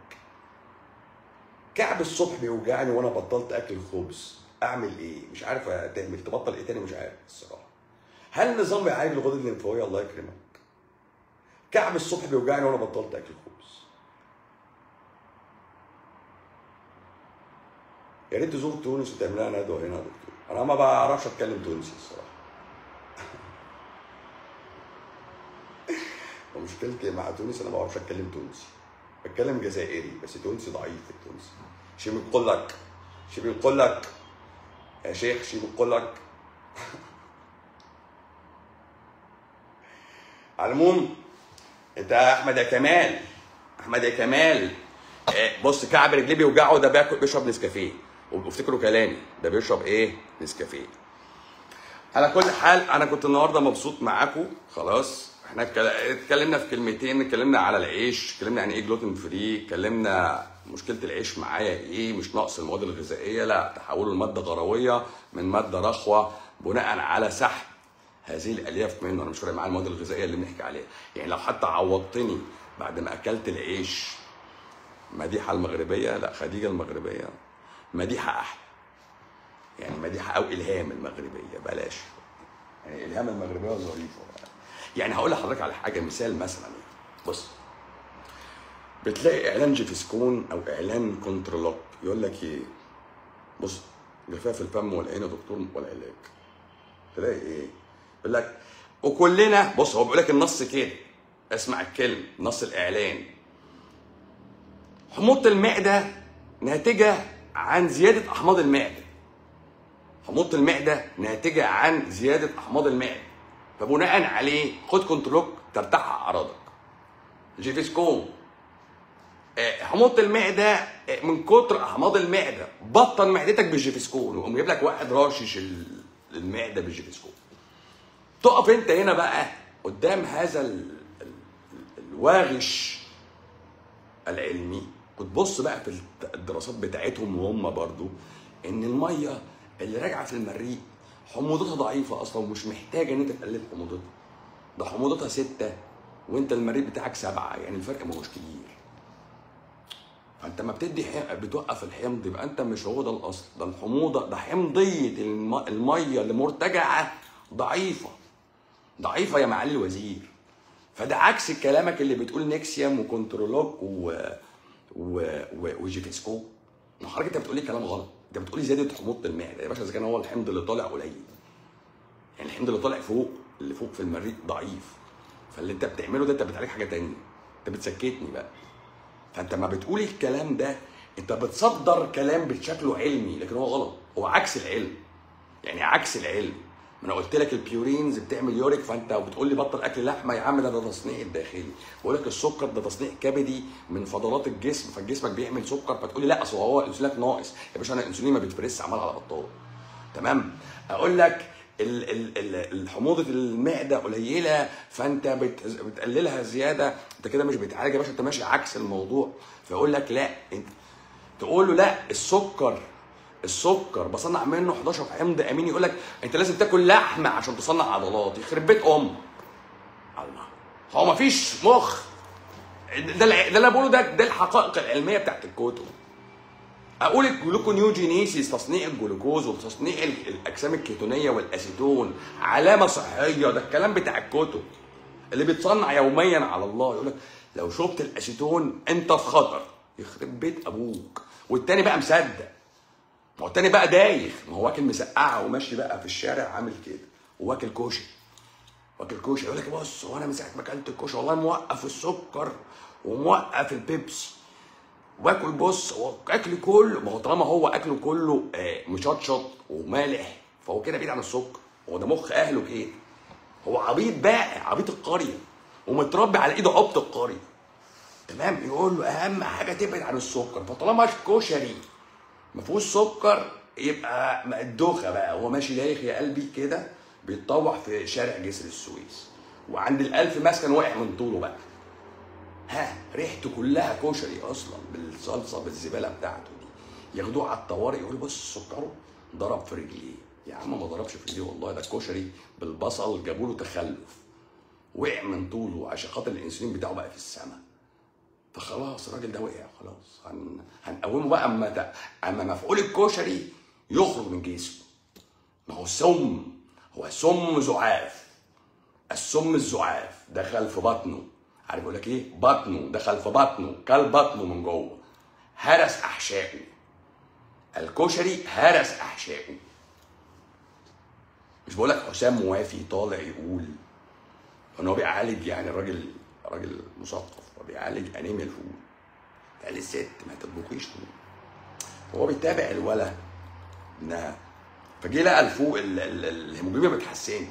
كعب الصبح بيوجعني وانا بطلت اكل الخبز اعمل ايه مش عارف تعمل تبطل ايه تاني مش عارف الصراحه هل النظام بيعالج الغدد الليمفاويه الله يكرمك كعب الصبح بيوجعني وانا بطلت اكل الخبز يا ريت تزور تونس وتعمل لها ندوه هنا يا دكتور انا ما بعرفش اتكلم تونسي الصراحه ومشكلتي مع تونس انا ما بعرفش اتكلم تونسي بتكلم جزائري بس تونسي ضعيف في التونسي شي بيقول لك شي بيقول لك يا شيخ شي بيقول لك على العموم انت يا احمد يا كمال احمد يا كمال آه، بص كعب رجليه بيوجعه ده بياكل بيشرب نسكافيه وافتكروا كلامي ده بيشرب ايه نسكافيه على كل حال انا كنت النهارده مبسوط معاكم خلاص احنا اتكل- اتكلمنا في كلمتين اتكلمنا على العيش اتكلمنا عن ايه جلوتين فري اتكلمنا مشكله العيش معايا ايه مش نقص المواد الغذائيه لا تحوله لماده غرويه من ماده رخوه بناء على سحب هذه الالياف منه انا مش فارق معايا المواد الغذائيه اللي بنحكي عليها يعني لو حتى عوضتني بعد ما اكلت العيش مديحه المغربيه لا خديجه المغربيه مديحه احلى يعني مديحه او الهام المغربيه بلاش يعني الهام المغربيه ظريفه يعني هقول لحضرتك على حاجه مثال مثلا يعني. بص بتلاقي اعلان جيفسكون او اعلان كونترلوك يقول لك ايه بص جفاف الفم والعين يا دكتور والعلاج تلاقي ايه يقول لك وكلنا بص هو بيقول لك النص كده اسمع الكلمه نص الاعلان حموضه المعده ناتجه عن زياده احماض المعده حموضه المعده ناتجه عن زياده احماض المعده فبناء عليه خد كنترولوك ترتاح اعراضك جيفيسكون آه، حموضه المعده آه، من كتر احماض المعده بطل معدتك بالجيفيسكون ويقوم جايب لك واحد راشش ال- المعده بالجيفيسكون تقف انت هنا بقى قدام هذا ال- ال- الواغش العلمي وتبص بقى في الت- الدراسات بتاعتهم وهم برضو ان الميه اللي راجعه في المريء حموضتها ضعيفه اصلا ومش محتاجه ان انت تقلل حموضتها ده حموضتها ستة وانت المريء بتاعك سبعة يعني الفرق ما هوش كبير فانت ما بتدي حي... بتوقف الحمض يبقى انت مش هو ده الاصل ده الحموضه ده حمضيه الم... الميه اللي مرتجعه ضعيفه ضعيفه يا معالي الوزير فده عكس كلامك اللي بتقول نيكسيوم وكنترولوك و... و... و... وجيفيسكو ما حضرتك انت بتقولي كلام غلط انت بتقولي زياده حموضه المعده يا باشا اذا كان هو الحمض اللي طالع قليل يعني الحمض اللي طالع فوق اللي فوق في المريء ضعيف فاللي انت بتعمله ده انت بتعالج حاجه تانية انت بتسكتني بقى فانت ما بتقولي الكلام ده انت بتصدر كلام بشكله علمي لكن هو غلط هو عكس العلم يعني عكس العلم ما انا قلت لك البيورينز بتعمل يوريك فانت بتقول لي بطل اكل لحمه يا عم ده ده تصنيع الداخلي بقول لك السكر ده تصنيع كبدي من فضلات الجسم فجسمك بيعمل سكر فتقول لي لا اصل هو انسولينك ناقص يا باشا انا الانسولين ما بيتفرس عمال على بطال تمام اقول لك ال- ال- ال- الحموضه المعده قليله فانت بت- بتقللها زياده انت كده مش بتعالج يا باشا انت ماشي عكس الموضوع فيقول لك لا انت تقول له لا السكر السكر بصنع منه 11 حمض امين يقول لك انت لازم تاكل لحمه عشان تصنع عضلات يخرب بيت امك الله هو ما فيش مخ ده الع- ده اللي انا بقوله ده ده الحقائق العلميه بتاعت الكتب اقول الجلوكونيوجينيسيس تصنيع الجلوكوز وتصنيع ال- الاجسام الكيتونيه والاسيتون علامه صحيه ده الكلام بتاع الكتب اللي بيتصنع يوميا على الله يقول لك لو شربت الاسيتون انت في خطر يخرب بيت ابوك والتاني بقى مصدق ما هو التاني بقى دايخ ما هو واكل مسقعه وماشي بقى في الشارع عامل كده وواكل كشري واكل كشري يقول لك بص هو انا من ساعه ما اكلت الكشري والله موقف السكر وموقف البيبسي واكل بص هو اكل كله ما هو طالما هو اكله كله آه، مشطشط ومالح فهو كده بعيد عن السكر هو ده مخ اهله كده هو عبيط بقى عبيط القريه ومتربي على ايده عبط القريه تمام يقول له اهم حاجه تبعد عن السكر فطالما الكشري ما فيهوش سكر يبقى الدوخه بقى هو ماشي دايخ يا قلبي كده بيتطوح في شارع جسر السويس وعند الالف مسكن واقع من طوله بقى ها ريحته كلها كشري اصلا بالصلصه بالزباله بتاعته دي ياخدوه على الطوارئ يقول بص سكره ضرب في رجليه يا عم ما ضربش في رجليه والله ده الكشري بالبصل جابوا له تخلف وقع من طوله عشان خاطر الانسولين بتاعه بقى في السماء فخلاص الراجل ده وقع خلاص هن... هنقومه بقى اما ت... اما مفعول الكشري يخرج من جسمه ما هو سم هو سم زعاف السم الزعاف دخل في بطنه عارف يقول لك ايه بطنه دخل في بطنه كل بطنه من جوه هرس احشائه الكشري هرس احشائه مش بقول لك حسام موافي طالع يقول ان هو بيعالج يعني الراجل راجل مثقف وبيعالج انيميا الفول قال الست ما تطبخيش فول هو بيتابع الولا انها فجه لقى الفوق ال- ال- الهيموجلوبين ما بتحسنش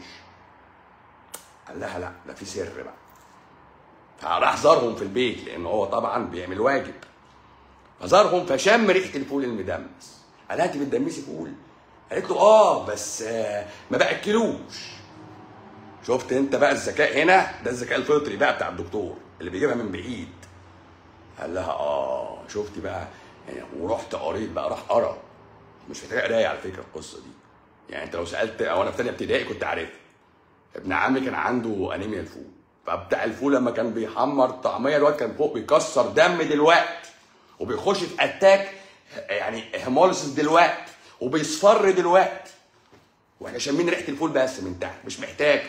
قال لها لا ده في سر بقى فراح زارهم في البيت لان هو طبعا بيعمل واجب فزارهم فشم ريحه الفول المدمس قال لها انت بتدمسي فول قالت له اه بس آه ما باكلوش شفت انت بقى الذكاء هنا ده الذكاء الفطري بقى بتاع الدكتور اللي بيجيبها من بعيد قال لها اه شفتي بقى يعني ورحت قريت بقى راح قرا مش محتاج قرايه على فكره القصه دي يعني انت لو سالت او انا في ثانيه ابتدائي كنت عارفها ابن عمي كان عنده انيميا الفول فبتاع الفول لما كان بيحمر طعميه الواد كان فوق بيكسر دم دلوقتي وبيخش في اتاك يعني هيموليسيس دلوقتي وبيصفر دلوقتي واحنا شامين ريحه الفول بس من تحت مش محتاج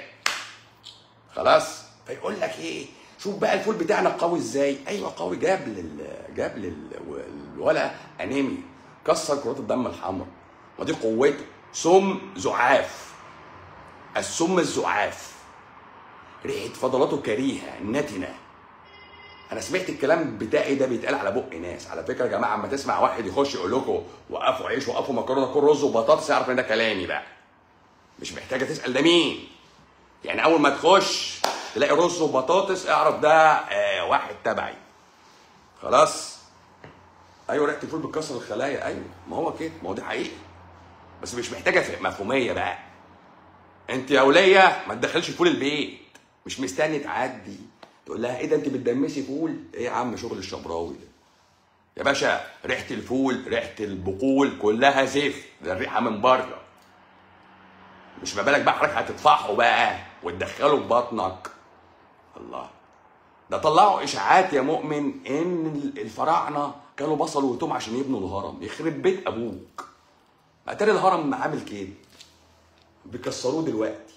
خلاص فيقول لك ايه شوف بقى الفول بتاعنا قوي ازاي ايوه قوي جاب لل جاب لل الولا انيميا كسر كرات الدم الحمراء ودي قوته سم زعاف السم الزعاف ريحه فضلاته كريهه نتنه انا سمعت الكلام بتاعي ده بيتقال على بق ناس على فكره يا جماعه اما تسمع واحد يخش يقول لكم وقفوا عيش وقفوا مكرونه كل رز وبطاطس اعرف ان ده كلامي بقى مش محتاجه تسال ده مين يعني اول ما تخش تلاقي رز وبطاطس اعرف ده آه واحد تبعي خلاص ايوه ريحه الفول بتكسر الخلايا ايوه ما هو كده ما هو دي حقيقه بس مش محتاجه ف- مفهوميه بقى انت يا وليه ما تدخلش فول البيت مش مستني تعدي تقول لها ايه ده انت بتدمسي فول ايه يا عم شغل الشبراوي ده يا باشا ريحه الفول ريحه البقول كلها زفت ده الريحه من بره مش ما بالك بقى حضرتك هتطفحه بقى وتدخله في بطنك الله ده طلعوا اشاعات يا مؤمن ان الفراعنه كانوا بصل وتوم عشان يبنوا الهرم يخرب بيت ابوك اتاري الهرم عامل كده بيكسروه دلوقتي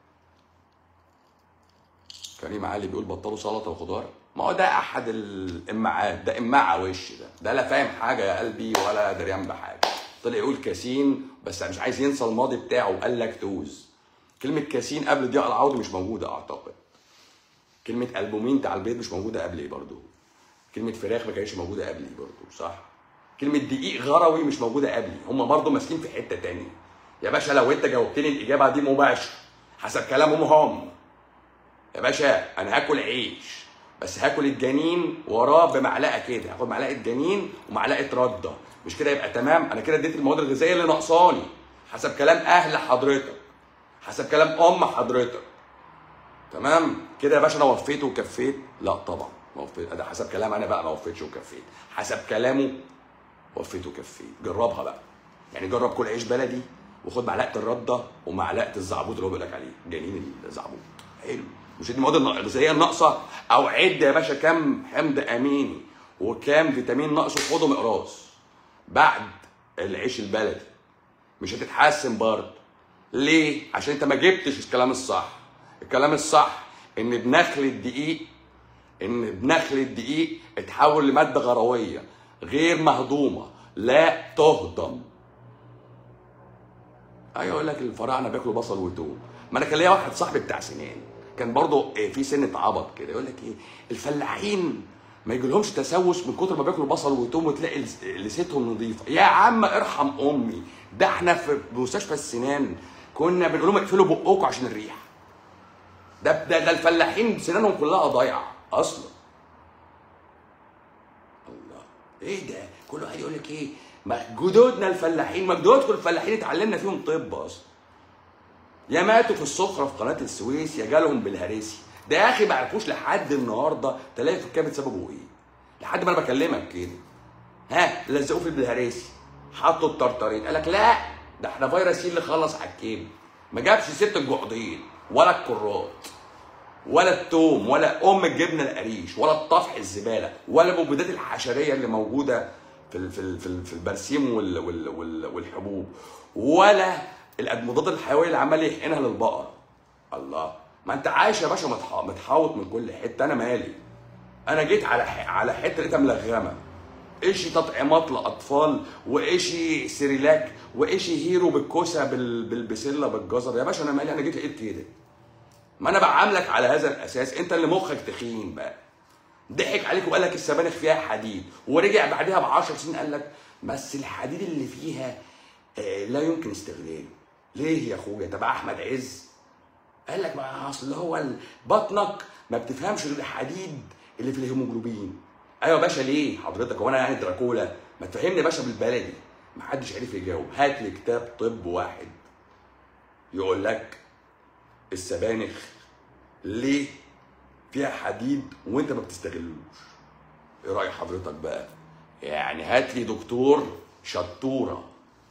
كريم علي بيقول بطلوا سلطه وخضار ما هو ده احد الامعات ده امعه وش ده ده لا فاهم حاجه يا قلبي ولا دريان بحاجه طلع يقول كاسين بس مش عايز ينسى الماضي بتاعه قال لاكتوز كلمه كاسين قبل ضياء العوضي مش موجوده اعتقد كلمه البومين بتاع البيض مش موجوده قبلي برضو كلمه فراخ ما كانتش موجوده قبلي برضو صح كلمه دقيق غروي مش موجوده قبلي هم برضو ماسكين في حته تانية يا باشا لو انت جاوبتني الاجابه دي مباشر حسب كلامهم هم يا باشا انا هاكل عيش بس هاكل الجنين وراه بمعلقه كده هاخد معلقه جنين ومعلقه رده مش كده يبقى تمام انا كده اديت المواد الغذائيه اللي ناقصاني حسب كلام اهل حضرتك حسب كلام ام حضرتك تمام كده يا باشا انا وفيت وكفيت لا طبعا ما وفيت ده حسب كلام انا بقى ما وفيتش وكفيت حسب كلامه وفيت وكفيت جربها بقى يعني جرب كل عيش بلدي وخد معلقه الرده ومعلقه الزعبوط اللي هو بيقول لك عليه جنين الزعبوط حلو مش دي المواد الغذائيه الناقصه او عد يا باشا كام حمض اميني وكام فيتامين ناقص وخده مقراص بعد العيش البلدي مش هتتحسن برضه ليه؟ عشان انت ما جبتش الكلام الصح الكلام الصح ان بنخل الدقيق ان بنخل الدقيق اتحول لماده غرويه غير مهضومه لا تهضم ايوه يقول لك الفراعنه بياكلوا بصل وتوم ما انا كان ليا واحد صاحبي بتاع سنان كان برضه إيه في سنه عبط كده يقول لك ايه الفلاحين ما يجيلهمش تسوس من كتر ما بياكلوا بصل وتوم وتلاقي لس- لسيتهم نظيفه يا عم ارحم امي ده احنا في مستشفى السنان كنا بنقول لهم اقفلوا بقكم عشان الريحه ده ده, ده الفلاحين سنانهم كلها ضايعه اصلا الله ايه ده كل واحد يقول لك ايه ما جدودنا الفلاحين ما جدودكم الفلاحين اتعلمنا فيهم طب اصلا يا ماتوا في الصخره في قناه السويس يا جالهم بالهريسي ده يا اخي ما عرفوش لحد النهارده تلاقي في الكبد سببه ايه لحد ما انا بكلمك كده ها لزقوه في الهريسي حطوا الطرطرين قال لك لا ده احنا فيروس اللي خلص على الكبد ما جابش ست الجحدين ولا الكرات ولا التوم ولا ام الجبنه القريش ولا الطفح الزباله ولا المبيدات الحشريه اللي موجوده في ال- في ال- في ال- في البرسيم وال وال وال والحبوب ولا المضادات الحيويه اللي عمال يحقنها للبقر الله ما انت عايش يا باشا متح- متحوط من كل حته انا مالي انا جيت على ح- على حته لقيتها ملغمه ايشي تطعيمات لاطفال وايشي سيريلاك وايشي هيرو بالكوسه بال- بالبسله بالجزر يا باشا انا مالي انا جيت لقيت كده ما انا بعاملك على هذا الاساس انت اللي مخك تخين بقى ضحك عليك وقال لك السبانخ فيها حديد ورجع بعدها ب 10 سنين قال لك بس الحديد اللي فيها آه لا يمكن استغلاله ليه يا اخويا تبع احمد عز قال لك ما اصل هو ال- بطنك ما بتفهمش غير الحديد اللي في الهيموجلوبين ايوه يا باشا ليه حضرتك هو انا يعني دراكولا ما تفهمني يا باشا بالبلدي ما حدش عرف يجاوب هات لي كتاب طب واحد يقول لك السبانخ ليه فيها حديد وانت ما بتستغلوش ايه راي حضرتك بقى يعني هات لي دكتور شطوره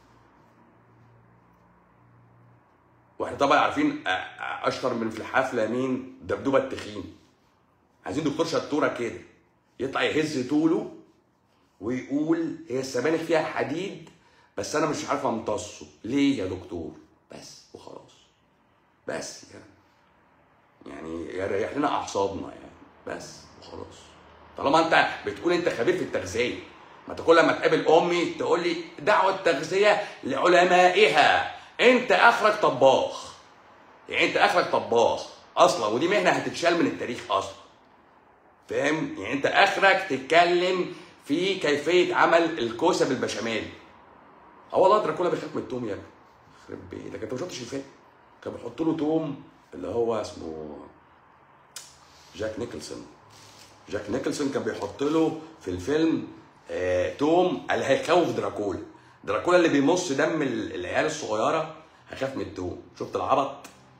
واحنا طبعا عارفين أ- أ- اشطر من في الحفله مين دبدوبه التخين عايزين دكتور شطوره كده يطلع يهز طوله ويقول هي السبانخ فيها حديد بس انا مش عارف امتصه ليه يا دكتور بس وخلاص بس يعني يعني يريح لنا اعصابنا يعني بس وخلاص طالما انت بتقول انت خبير في التغذيه ما انت كل لما تقابل امي تقول لي دعوه التغذيه لعلمائها انت اخرك طباخ يعني انت اخرك طباخ اصلا ودي مهنه هتتشال من التاريخ اصلا فاهم يعني انت اخرك تتكلم في كيفيه عمل الكوسه بالبشاميل اه والله دراكولا بيخاف من التوم يا ابني يخرب بيتك انت ما شفتش الفيلم كان بيحط له توم اللي هو اسمه جاك نيكلسون جاك نيكلسون كان بيحط له في الفيلم آه توم اللي هيخوف دراكولا دراكولا اللي بيمص دم ال- العيال الصغيره هيخاف من التوم شفت العبط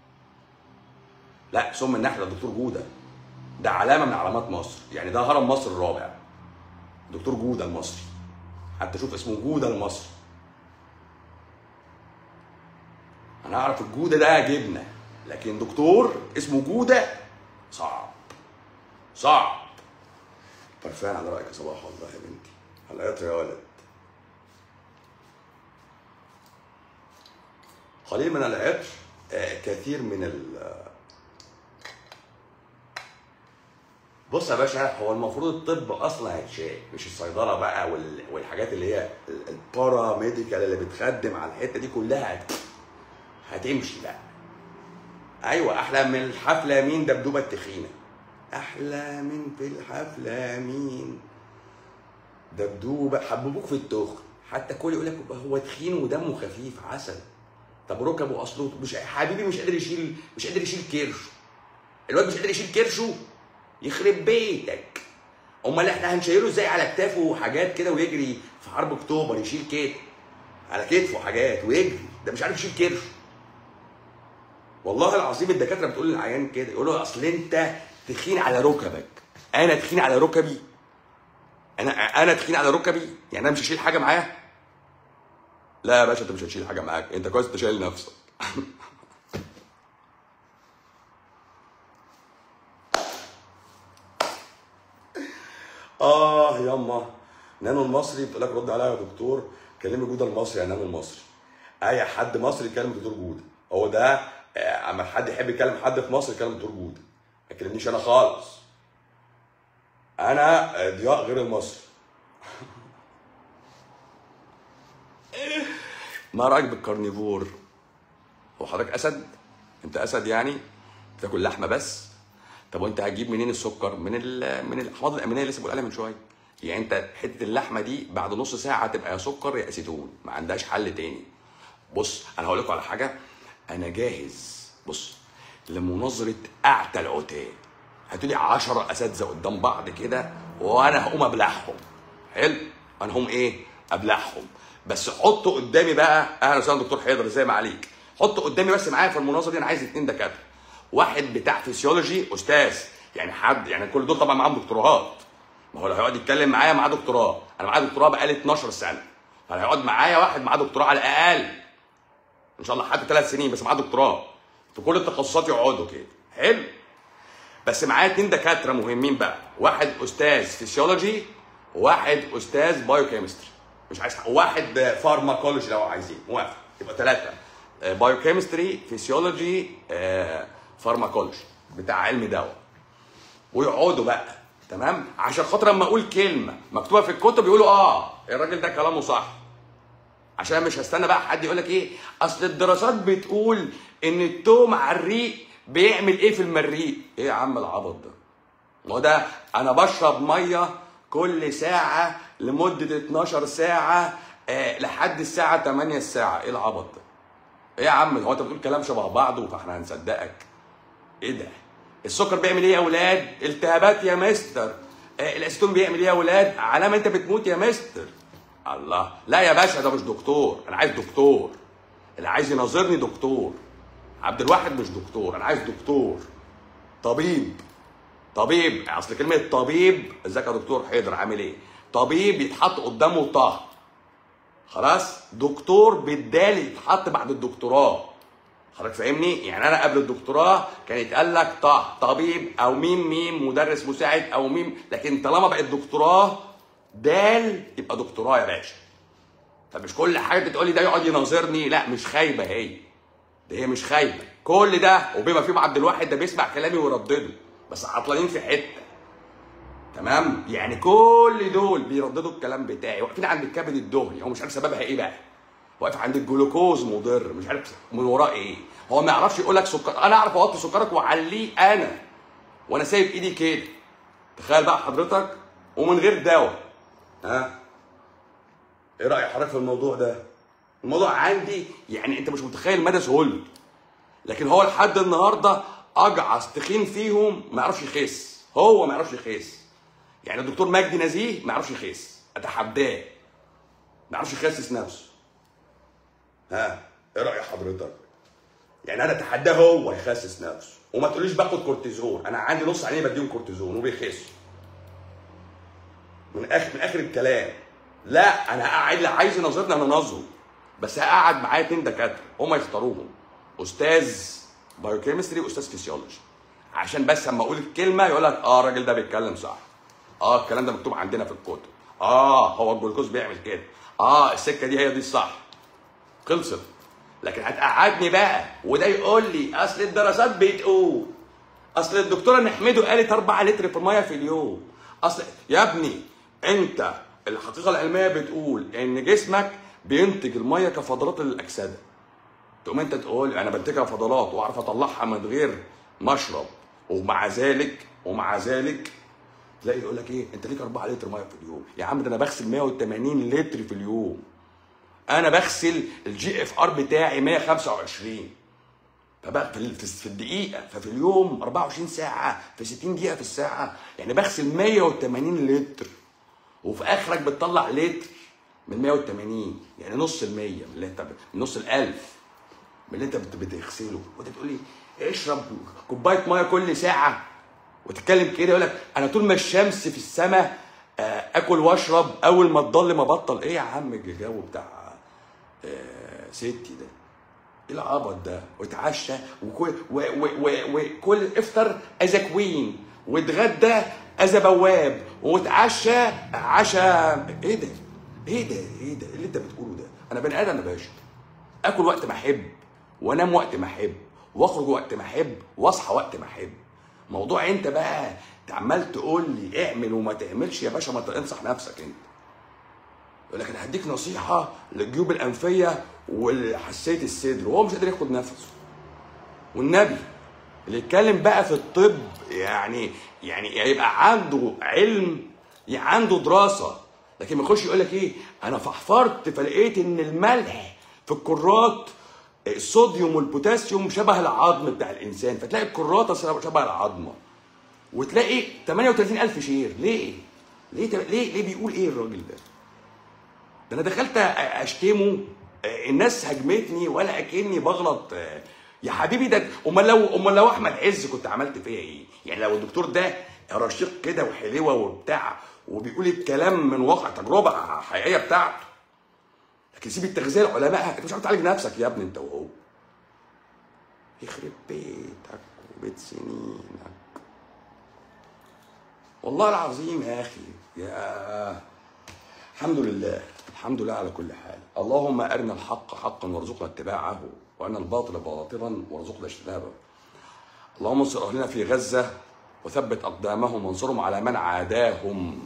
لا سم النحل ده دكتور جوده ده علامه من علامات مصر يعني ده هرم مصر الرابع دكتور جوده المصري حتى شوف اسمه جوده المصري انا اعرف الجوده ده جبنه لكن دكتور اسمه جوده صعب صعب برفان على رايك يا صباح والله يا بنتي على قطر يا ولد قليل من العطر آه، كثير من ال بص يا باشا هو المفروض الطب اصلا هيتشال مش الصيدله بقى وال- والحاجات اللي هي ال- البارا ميديكال اللي بتخدم على الحته دي كلها هت- هتمشي بقى ايوه احلى من الحفله مين دبدوبه التخينه احلى من في الحفله مين دبدوبه حببوك في التخن حتى كل يقول لك هو تخين ودمه خفيف عسل طب ركبه اصله مش حبيبي مش قادر يشيل مش قادر يشيل كرشه الواد مش قادر يشيل كرشه يخرب بيتك امال احنا هنشيله ازاي على كتافه حاجات كده ويجري في حرب اكتوبر يشيل كده على كتفه حاجات ويجري ده مش عارف يشيل كرشه والله العظيم الدكاتره بتقول للعيان كده يقولوا له اصل انت تخين على ركبك انا تخين على ركبي انا انا تخين على ركبي يعني انا مش هشيل حاجه معاه لا يا باشا انت مش هتشيل حاجه معاك انت كويس انت شايل نفسك اه ياما نانو المصري بتقول لك رد عليا يا دكتور كلمي جوده المصري يا نانو المصري اي حد مصري يكلم دكتور جوده هو ده آه، اما حد يحب يكلم حد في مصر يكلم دكتور جوده ما تكلمنيش انا خالص انا ضياء غير المصري ما رايك بالكارنيفور هو حضرتك اسد انت اسد يعني بتاكل لحمه بس طب وانت هتجيب منين السكر من ال من الاحماض الامينيه اللي لسه بقول عليها من شويه يعني انت حته اللحمه دي بعد نص ساعه هتبقى يا سكر يا اسيتون ما عندهاش حل تاني بص انا هقول لكم على حاجه انا جاهز بص لمناظره اعتى العتاه هاتولي 10 اساتذه قدام بعض كده وانا هقوم ابلعهم حلو انا هقوم ايه ابلعهم بس حطوا قدامي بقى اهلا وسهلا دكتور حيدر ازاي ما عليك حطوا قدامي بس معايا في المناظره دي انا عايز اتنين دكاتره واحد بتاع فيسيولوجي استاذ يعني حد يعني كل دول طبعا معاهم دكتوراهات ما هو لو هيقعد يتكلم معايا معاه دكتوراه انا معايا دكتوراه بقالي 12 سنه فهيقعد معايا واحد معاه دكتوراه على الاقل ان شاء الله حتى ثلاث سنين بس معاه دكتوراه في كل التخصصات يقعدوا كده حلو بس معايا اتنين دكاتره مهمين بقى واحد استاذ فيسيولوجي وواحد استاذ بايوكيمستري مش عايز واحد فارماكولوجي لو عايزين موافق يبقى ثلاثه بايوكيمستري فيسيولوجي فارماكولوجي بتاع علم دواء ويقعدوا بقى تمام عشان خاطر اما اقول كلمه مكتوبه في الكتب يقولوا اه الراجل ده كلامه صح عشان مش هستنى بقى حد يقول لك ايه اصل الدراسات بتقول ان التوم على الريق بيعمل ايه في المريء ايه يا عم العبط ده ما هو ده انا بشرب ميه كل ساعه لمده 12 ساعه آه لحد الساعه 8 الساعه ايه العبط ده ايه يا عم هو انت بتقول كلام شبه بعضه فاحنا هنصدقك ايه ده السكر بيعمل ايه يا اولاد التهابات يا مستر آه الاسيتون بيعمل ايه يا اولاد علامه انت بتموت يا مستر الله لا يا باشا ده مش دكتور انا عايز دكتور اللي عايز يناظرني دكتور عبد الواحد مش دكتور انا عايز دكتور طبيب طبيب اصل كلمه طبيب ازيك يا دكتور حيدر عامل ايه طبيب يتحط قدامه طه خلاص دكتور بالدال يتحط بعد الدكتوراه حضرتك فاهمني يعني انا قبل الدكتوراه كان يتقال لك طه طبيب او ميم ميم مدرس مساعد او ميم لكن طالما بقت دكتوراه دال يبقى دكتوراه يا باشا فمش كل حاجه بتقولي ده يقعد يناظرني لا مش خايبه هي ده هي مش خايبه كل ده وبما فيهم عبد الواحد ده بيسمع كلامي ويردده بس عطلانين في حته تمام يعني كل دول بيرددوا الكلام بتاعي واقفين عند الكبد الدهني هو مش عارف سببها ايه بقى واقف عند الجلوكوز مضر مش عارف من وراه ايه هو ما يعرفش يقول لك سكر انا اعرف اوطي سكرك واعليه انا وانا سايب ايدي كده تخيل بقى حضرتك ومن غير دواء ها ايه راي حضرتك في الموضوع ده الموضوع عندي يعني انت مش متخيل مدى سهولته لكن هو لحد النهارده اجعص تخين فيهم ما يعرفش يخس هو ما يعرفش يخس يعني الدكتور مجدي نزيه ما يعرفش يخس اتحداه ما يعرفش يخسس نفسه ها ايه راي حضرتك يعني انا اتحداه هو يخسس نفسه وما تقوليش باخد كورتيزون انا عندي نص عينيه بديهم كورتيزون وبيخسوا من اخر من اخر الكلام لا انا هقعد اللي عايز يناظرني انا ناظره بس هقعد معايا اتنين دكاتره هم يختاروهم استاذ بايوكيمستري واستاذ فيسيولوجي عشان بس اما اقول الكلمه يقول لك اه الراجل ده بيتكلم صح اه الكلام ده مكتوب عندنا في الكتب اه هو الجلوكوز بيعمل كده اه السكه دي هي دي الصح خلصت لكن هتقعدني بقى وده يقول لي اصل الدراسات بتقول اصل الدكتوره نحمده قالت 4 لتر في الميه في اليوم اصل يا ابني انت الحقيقه العلميه بتقول ان جسمك بينتج الميه كفضلات للاكسده تقوم انت تقول انا بنتجها فضلات واعرف اطلعها من غير ما اشرب ومع ذلك ومع ذلك تلاقي يقول لك ايه انت ليك 4 لتر ميه في اليوم يا عم ده انا بغسل 180 لتر في اليوم انا بغسل الجي اف ار بتاعي 125 فبقى في في الدقيقه ففي اليوم 24 ساعه في 60 دقيقه في الساعه يعني بغسل 180 لتر وفي اخرك بتطلع لتر من 180 يعني نص المية من اللي انت من نص الالف من اللي انت بت- بتغسله وانت تقول لي اشرب كوبايه ميه كل ساعه وتتكلم كده يقول لك انا طول ما الشمس في السماء آه، اكل واشرب اول ما تضل ما بطل ايه يا عم الجو بتاع آه، ستي ده ايه العبط ده واتعشى وكل و- و- و- وكل افطر از كوين واتغدى از بواب واتعشى عشاء ايه ده ايه ده ايه ده إيه اللي انت بتقوله ده انا بني ادم يا باشا اكل وقت ما احب وانام وقت ما احب واخرج وقت ما احب واصحى وقت ما احب موضوع انت بقى انت عمال تقول لي اعمل وما تعملش يا باشا ما ت- انصح نفسك انت يقول لك انا هديك نصيحه للجيوب الانفيه وحساسيه الصدر وهو مش قادر ياخد نفسه والنبي اللي يتكلم بقى في الطب يعني يعني يبقى عنده علم يعني عنده دراسه لكن ما يخش يقول لك ايه انا فحفرت فلقيت ان الملح في الكرات الصوديوم والبوتاسيوم شبه العظم بتاع الانسان فتلاقي الكرات شبه العظمه وتلاقي 38000 شير ليه؟ ليه ليه ليه بيقول ايه الراجل ده؟ ده انا دخلت اشتمه آه، الناس هجمتني ولا اكني بغلط آه، يا حبيبي ده امال لو امال لو احمد عز كنت عملت فيا ايه؟ يعني لو الدكتور ده رشيق كده وحلوه وبتاع وبيقول الكلام من واقع تجربه حقيقيه بتاعته لكن سيب التغذيه العلماء انت مش عارف تعالج نفسك يا ابني انت وهو يخرب بيتك وبيت سنينك والله العظيم يا اخي يا الحمد لله الحمد لله على كل حال اللهم ارنا الحق حقا وارزقنا اتباعه وارنا الباطل باطلا وارزقنا اجتنابه اللهم انصر اهلنا في غزه وثبت اقدامهم وانصرهم على من عاداهم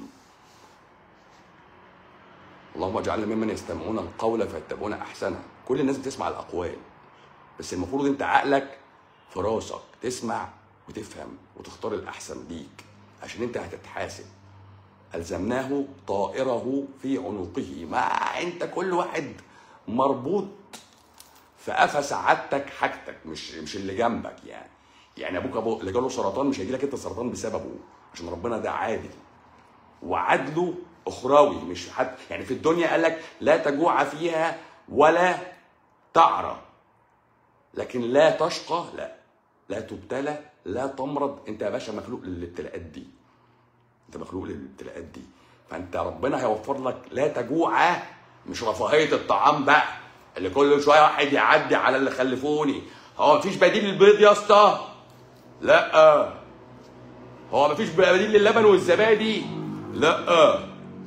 اللهم اجعلنا ممن يستمعون القول فيتبعون احسنه كل الناس بتسمع الاقوال بس المفروض انت عقلك في راسك تسمع وتفهم وتختار الاحسن ليك عشان انت هتتحاسب ألزمناه طائره في عنقه ما أنت كل واحد مربوط في قفا سعادتك حاجتك مش مش اللي جنبك يعني يعني ابوك ابو اللي جاله سرطان مش هيجي لك انت سرطان بسببه عشان ربنا ده عادل وعدله اخروي مش حد يعني في الدنيا قال لك لا تجوع فيها ولا تعرى لكن لا تشقى لا لا تبتلى لا تمرض انت يا باشا مخلوق للابتلاءات دي انت مخلوق للابتلاءات دي فانت ربنا هيوفر لك لا تجوع مش رفاهيه الطعام بقى اللي كل شويه واحد يعدي على اللي خلفوني هو مفيش بديل للبيض يا اسطى لا هو مفيش بديل للبن والزبادي لا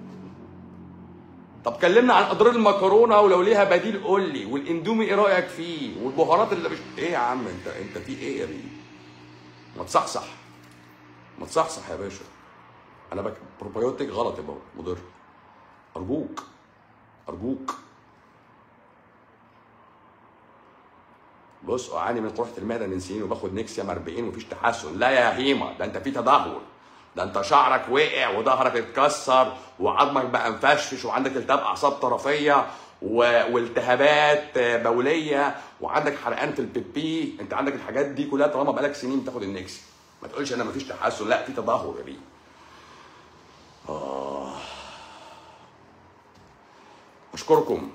طب كلمنا عن اضرار المكرونه ولو ليها بديل قول لي والاندومي ايه رايك فيه والبهارات اللي مش ايه يا عم انت انت في ايه يا بيه ما تصحصح ما تصحصح يا باشا انا بك بروبايوتيك غلط يا بابا مضر ارجوك ارجوك بص اعاني من قرحه المعده من سنين وباخد نكسيوم 40 ومفيش تحسن لا يا هيما ده انت في تدهور ده انت شعرك وقع وظهرك اتكسر وعظمك بقى مفشفش وعندك التهاب اعصاب طرفيه و- والتهابات بوليه وعندك حرقان في البيبي انت عندك الحاجات دي كلها طالما بقالك سنين بتاخد النكسي ما تقولش انا مفيش تحسن لا في تدهور يا بيه اشكركم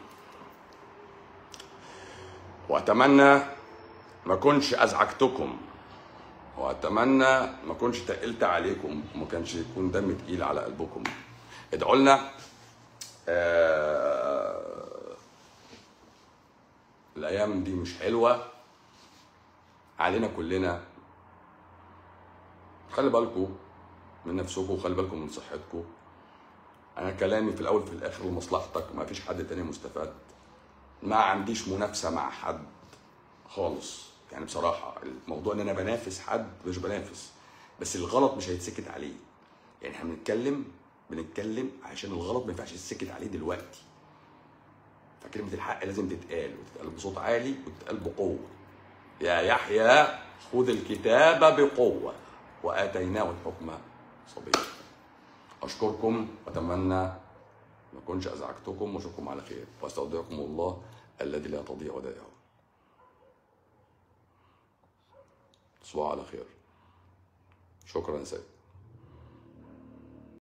واتمنى ما كنش ازعجتكم واتمنى ما كنش تقلت عليكم وما كانش يكون دم تقيل على قلبكم ادعوا لنا آه الايام دي مش حلوه علينا كلنا خلي بالكم من نفسكم وخلي بالكم من صحتكم انا كلامي في الاول في الاخر لمصلحتك ما فيش حد تاني مستفاد ما عنديش منافسه مع حد خالص يعني بصراحه الموضوع ان انا بنافس حد مش بنافس بس الغلط مش هيتسكت عليه يعني احنا بنتكلم بنتكلم عشان الغلط ما ينفعش يتسكت عليه دلوقتي فكلمه الحق لازم تتقال وتتقال بصوت عالي وتتقال بقوه يا يحيى خذ الكتاب بقوه واتيناه الحكم صبيا اشكركم واتمنى ما اكونش ازعجتكم واشوفكم على خير واستودعكم الله الذي لا تضيع ودائعه تصبحوا على خير شكرا يا سيد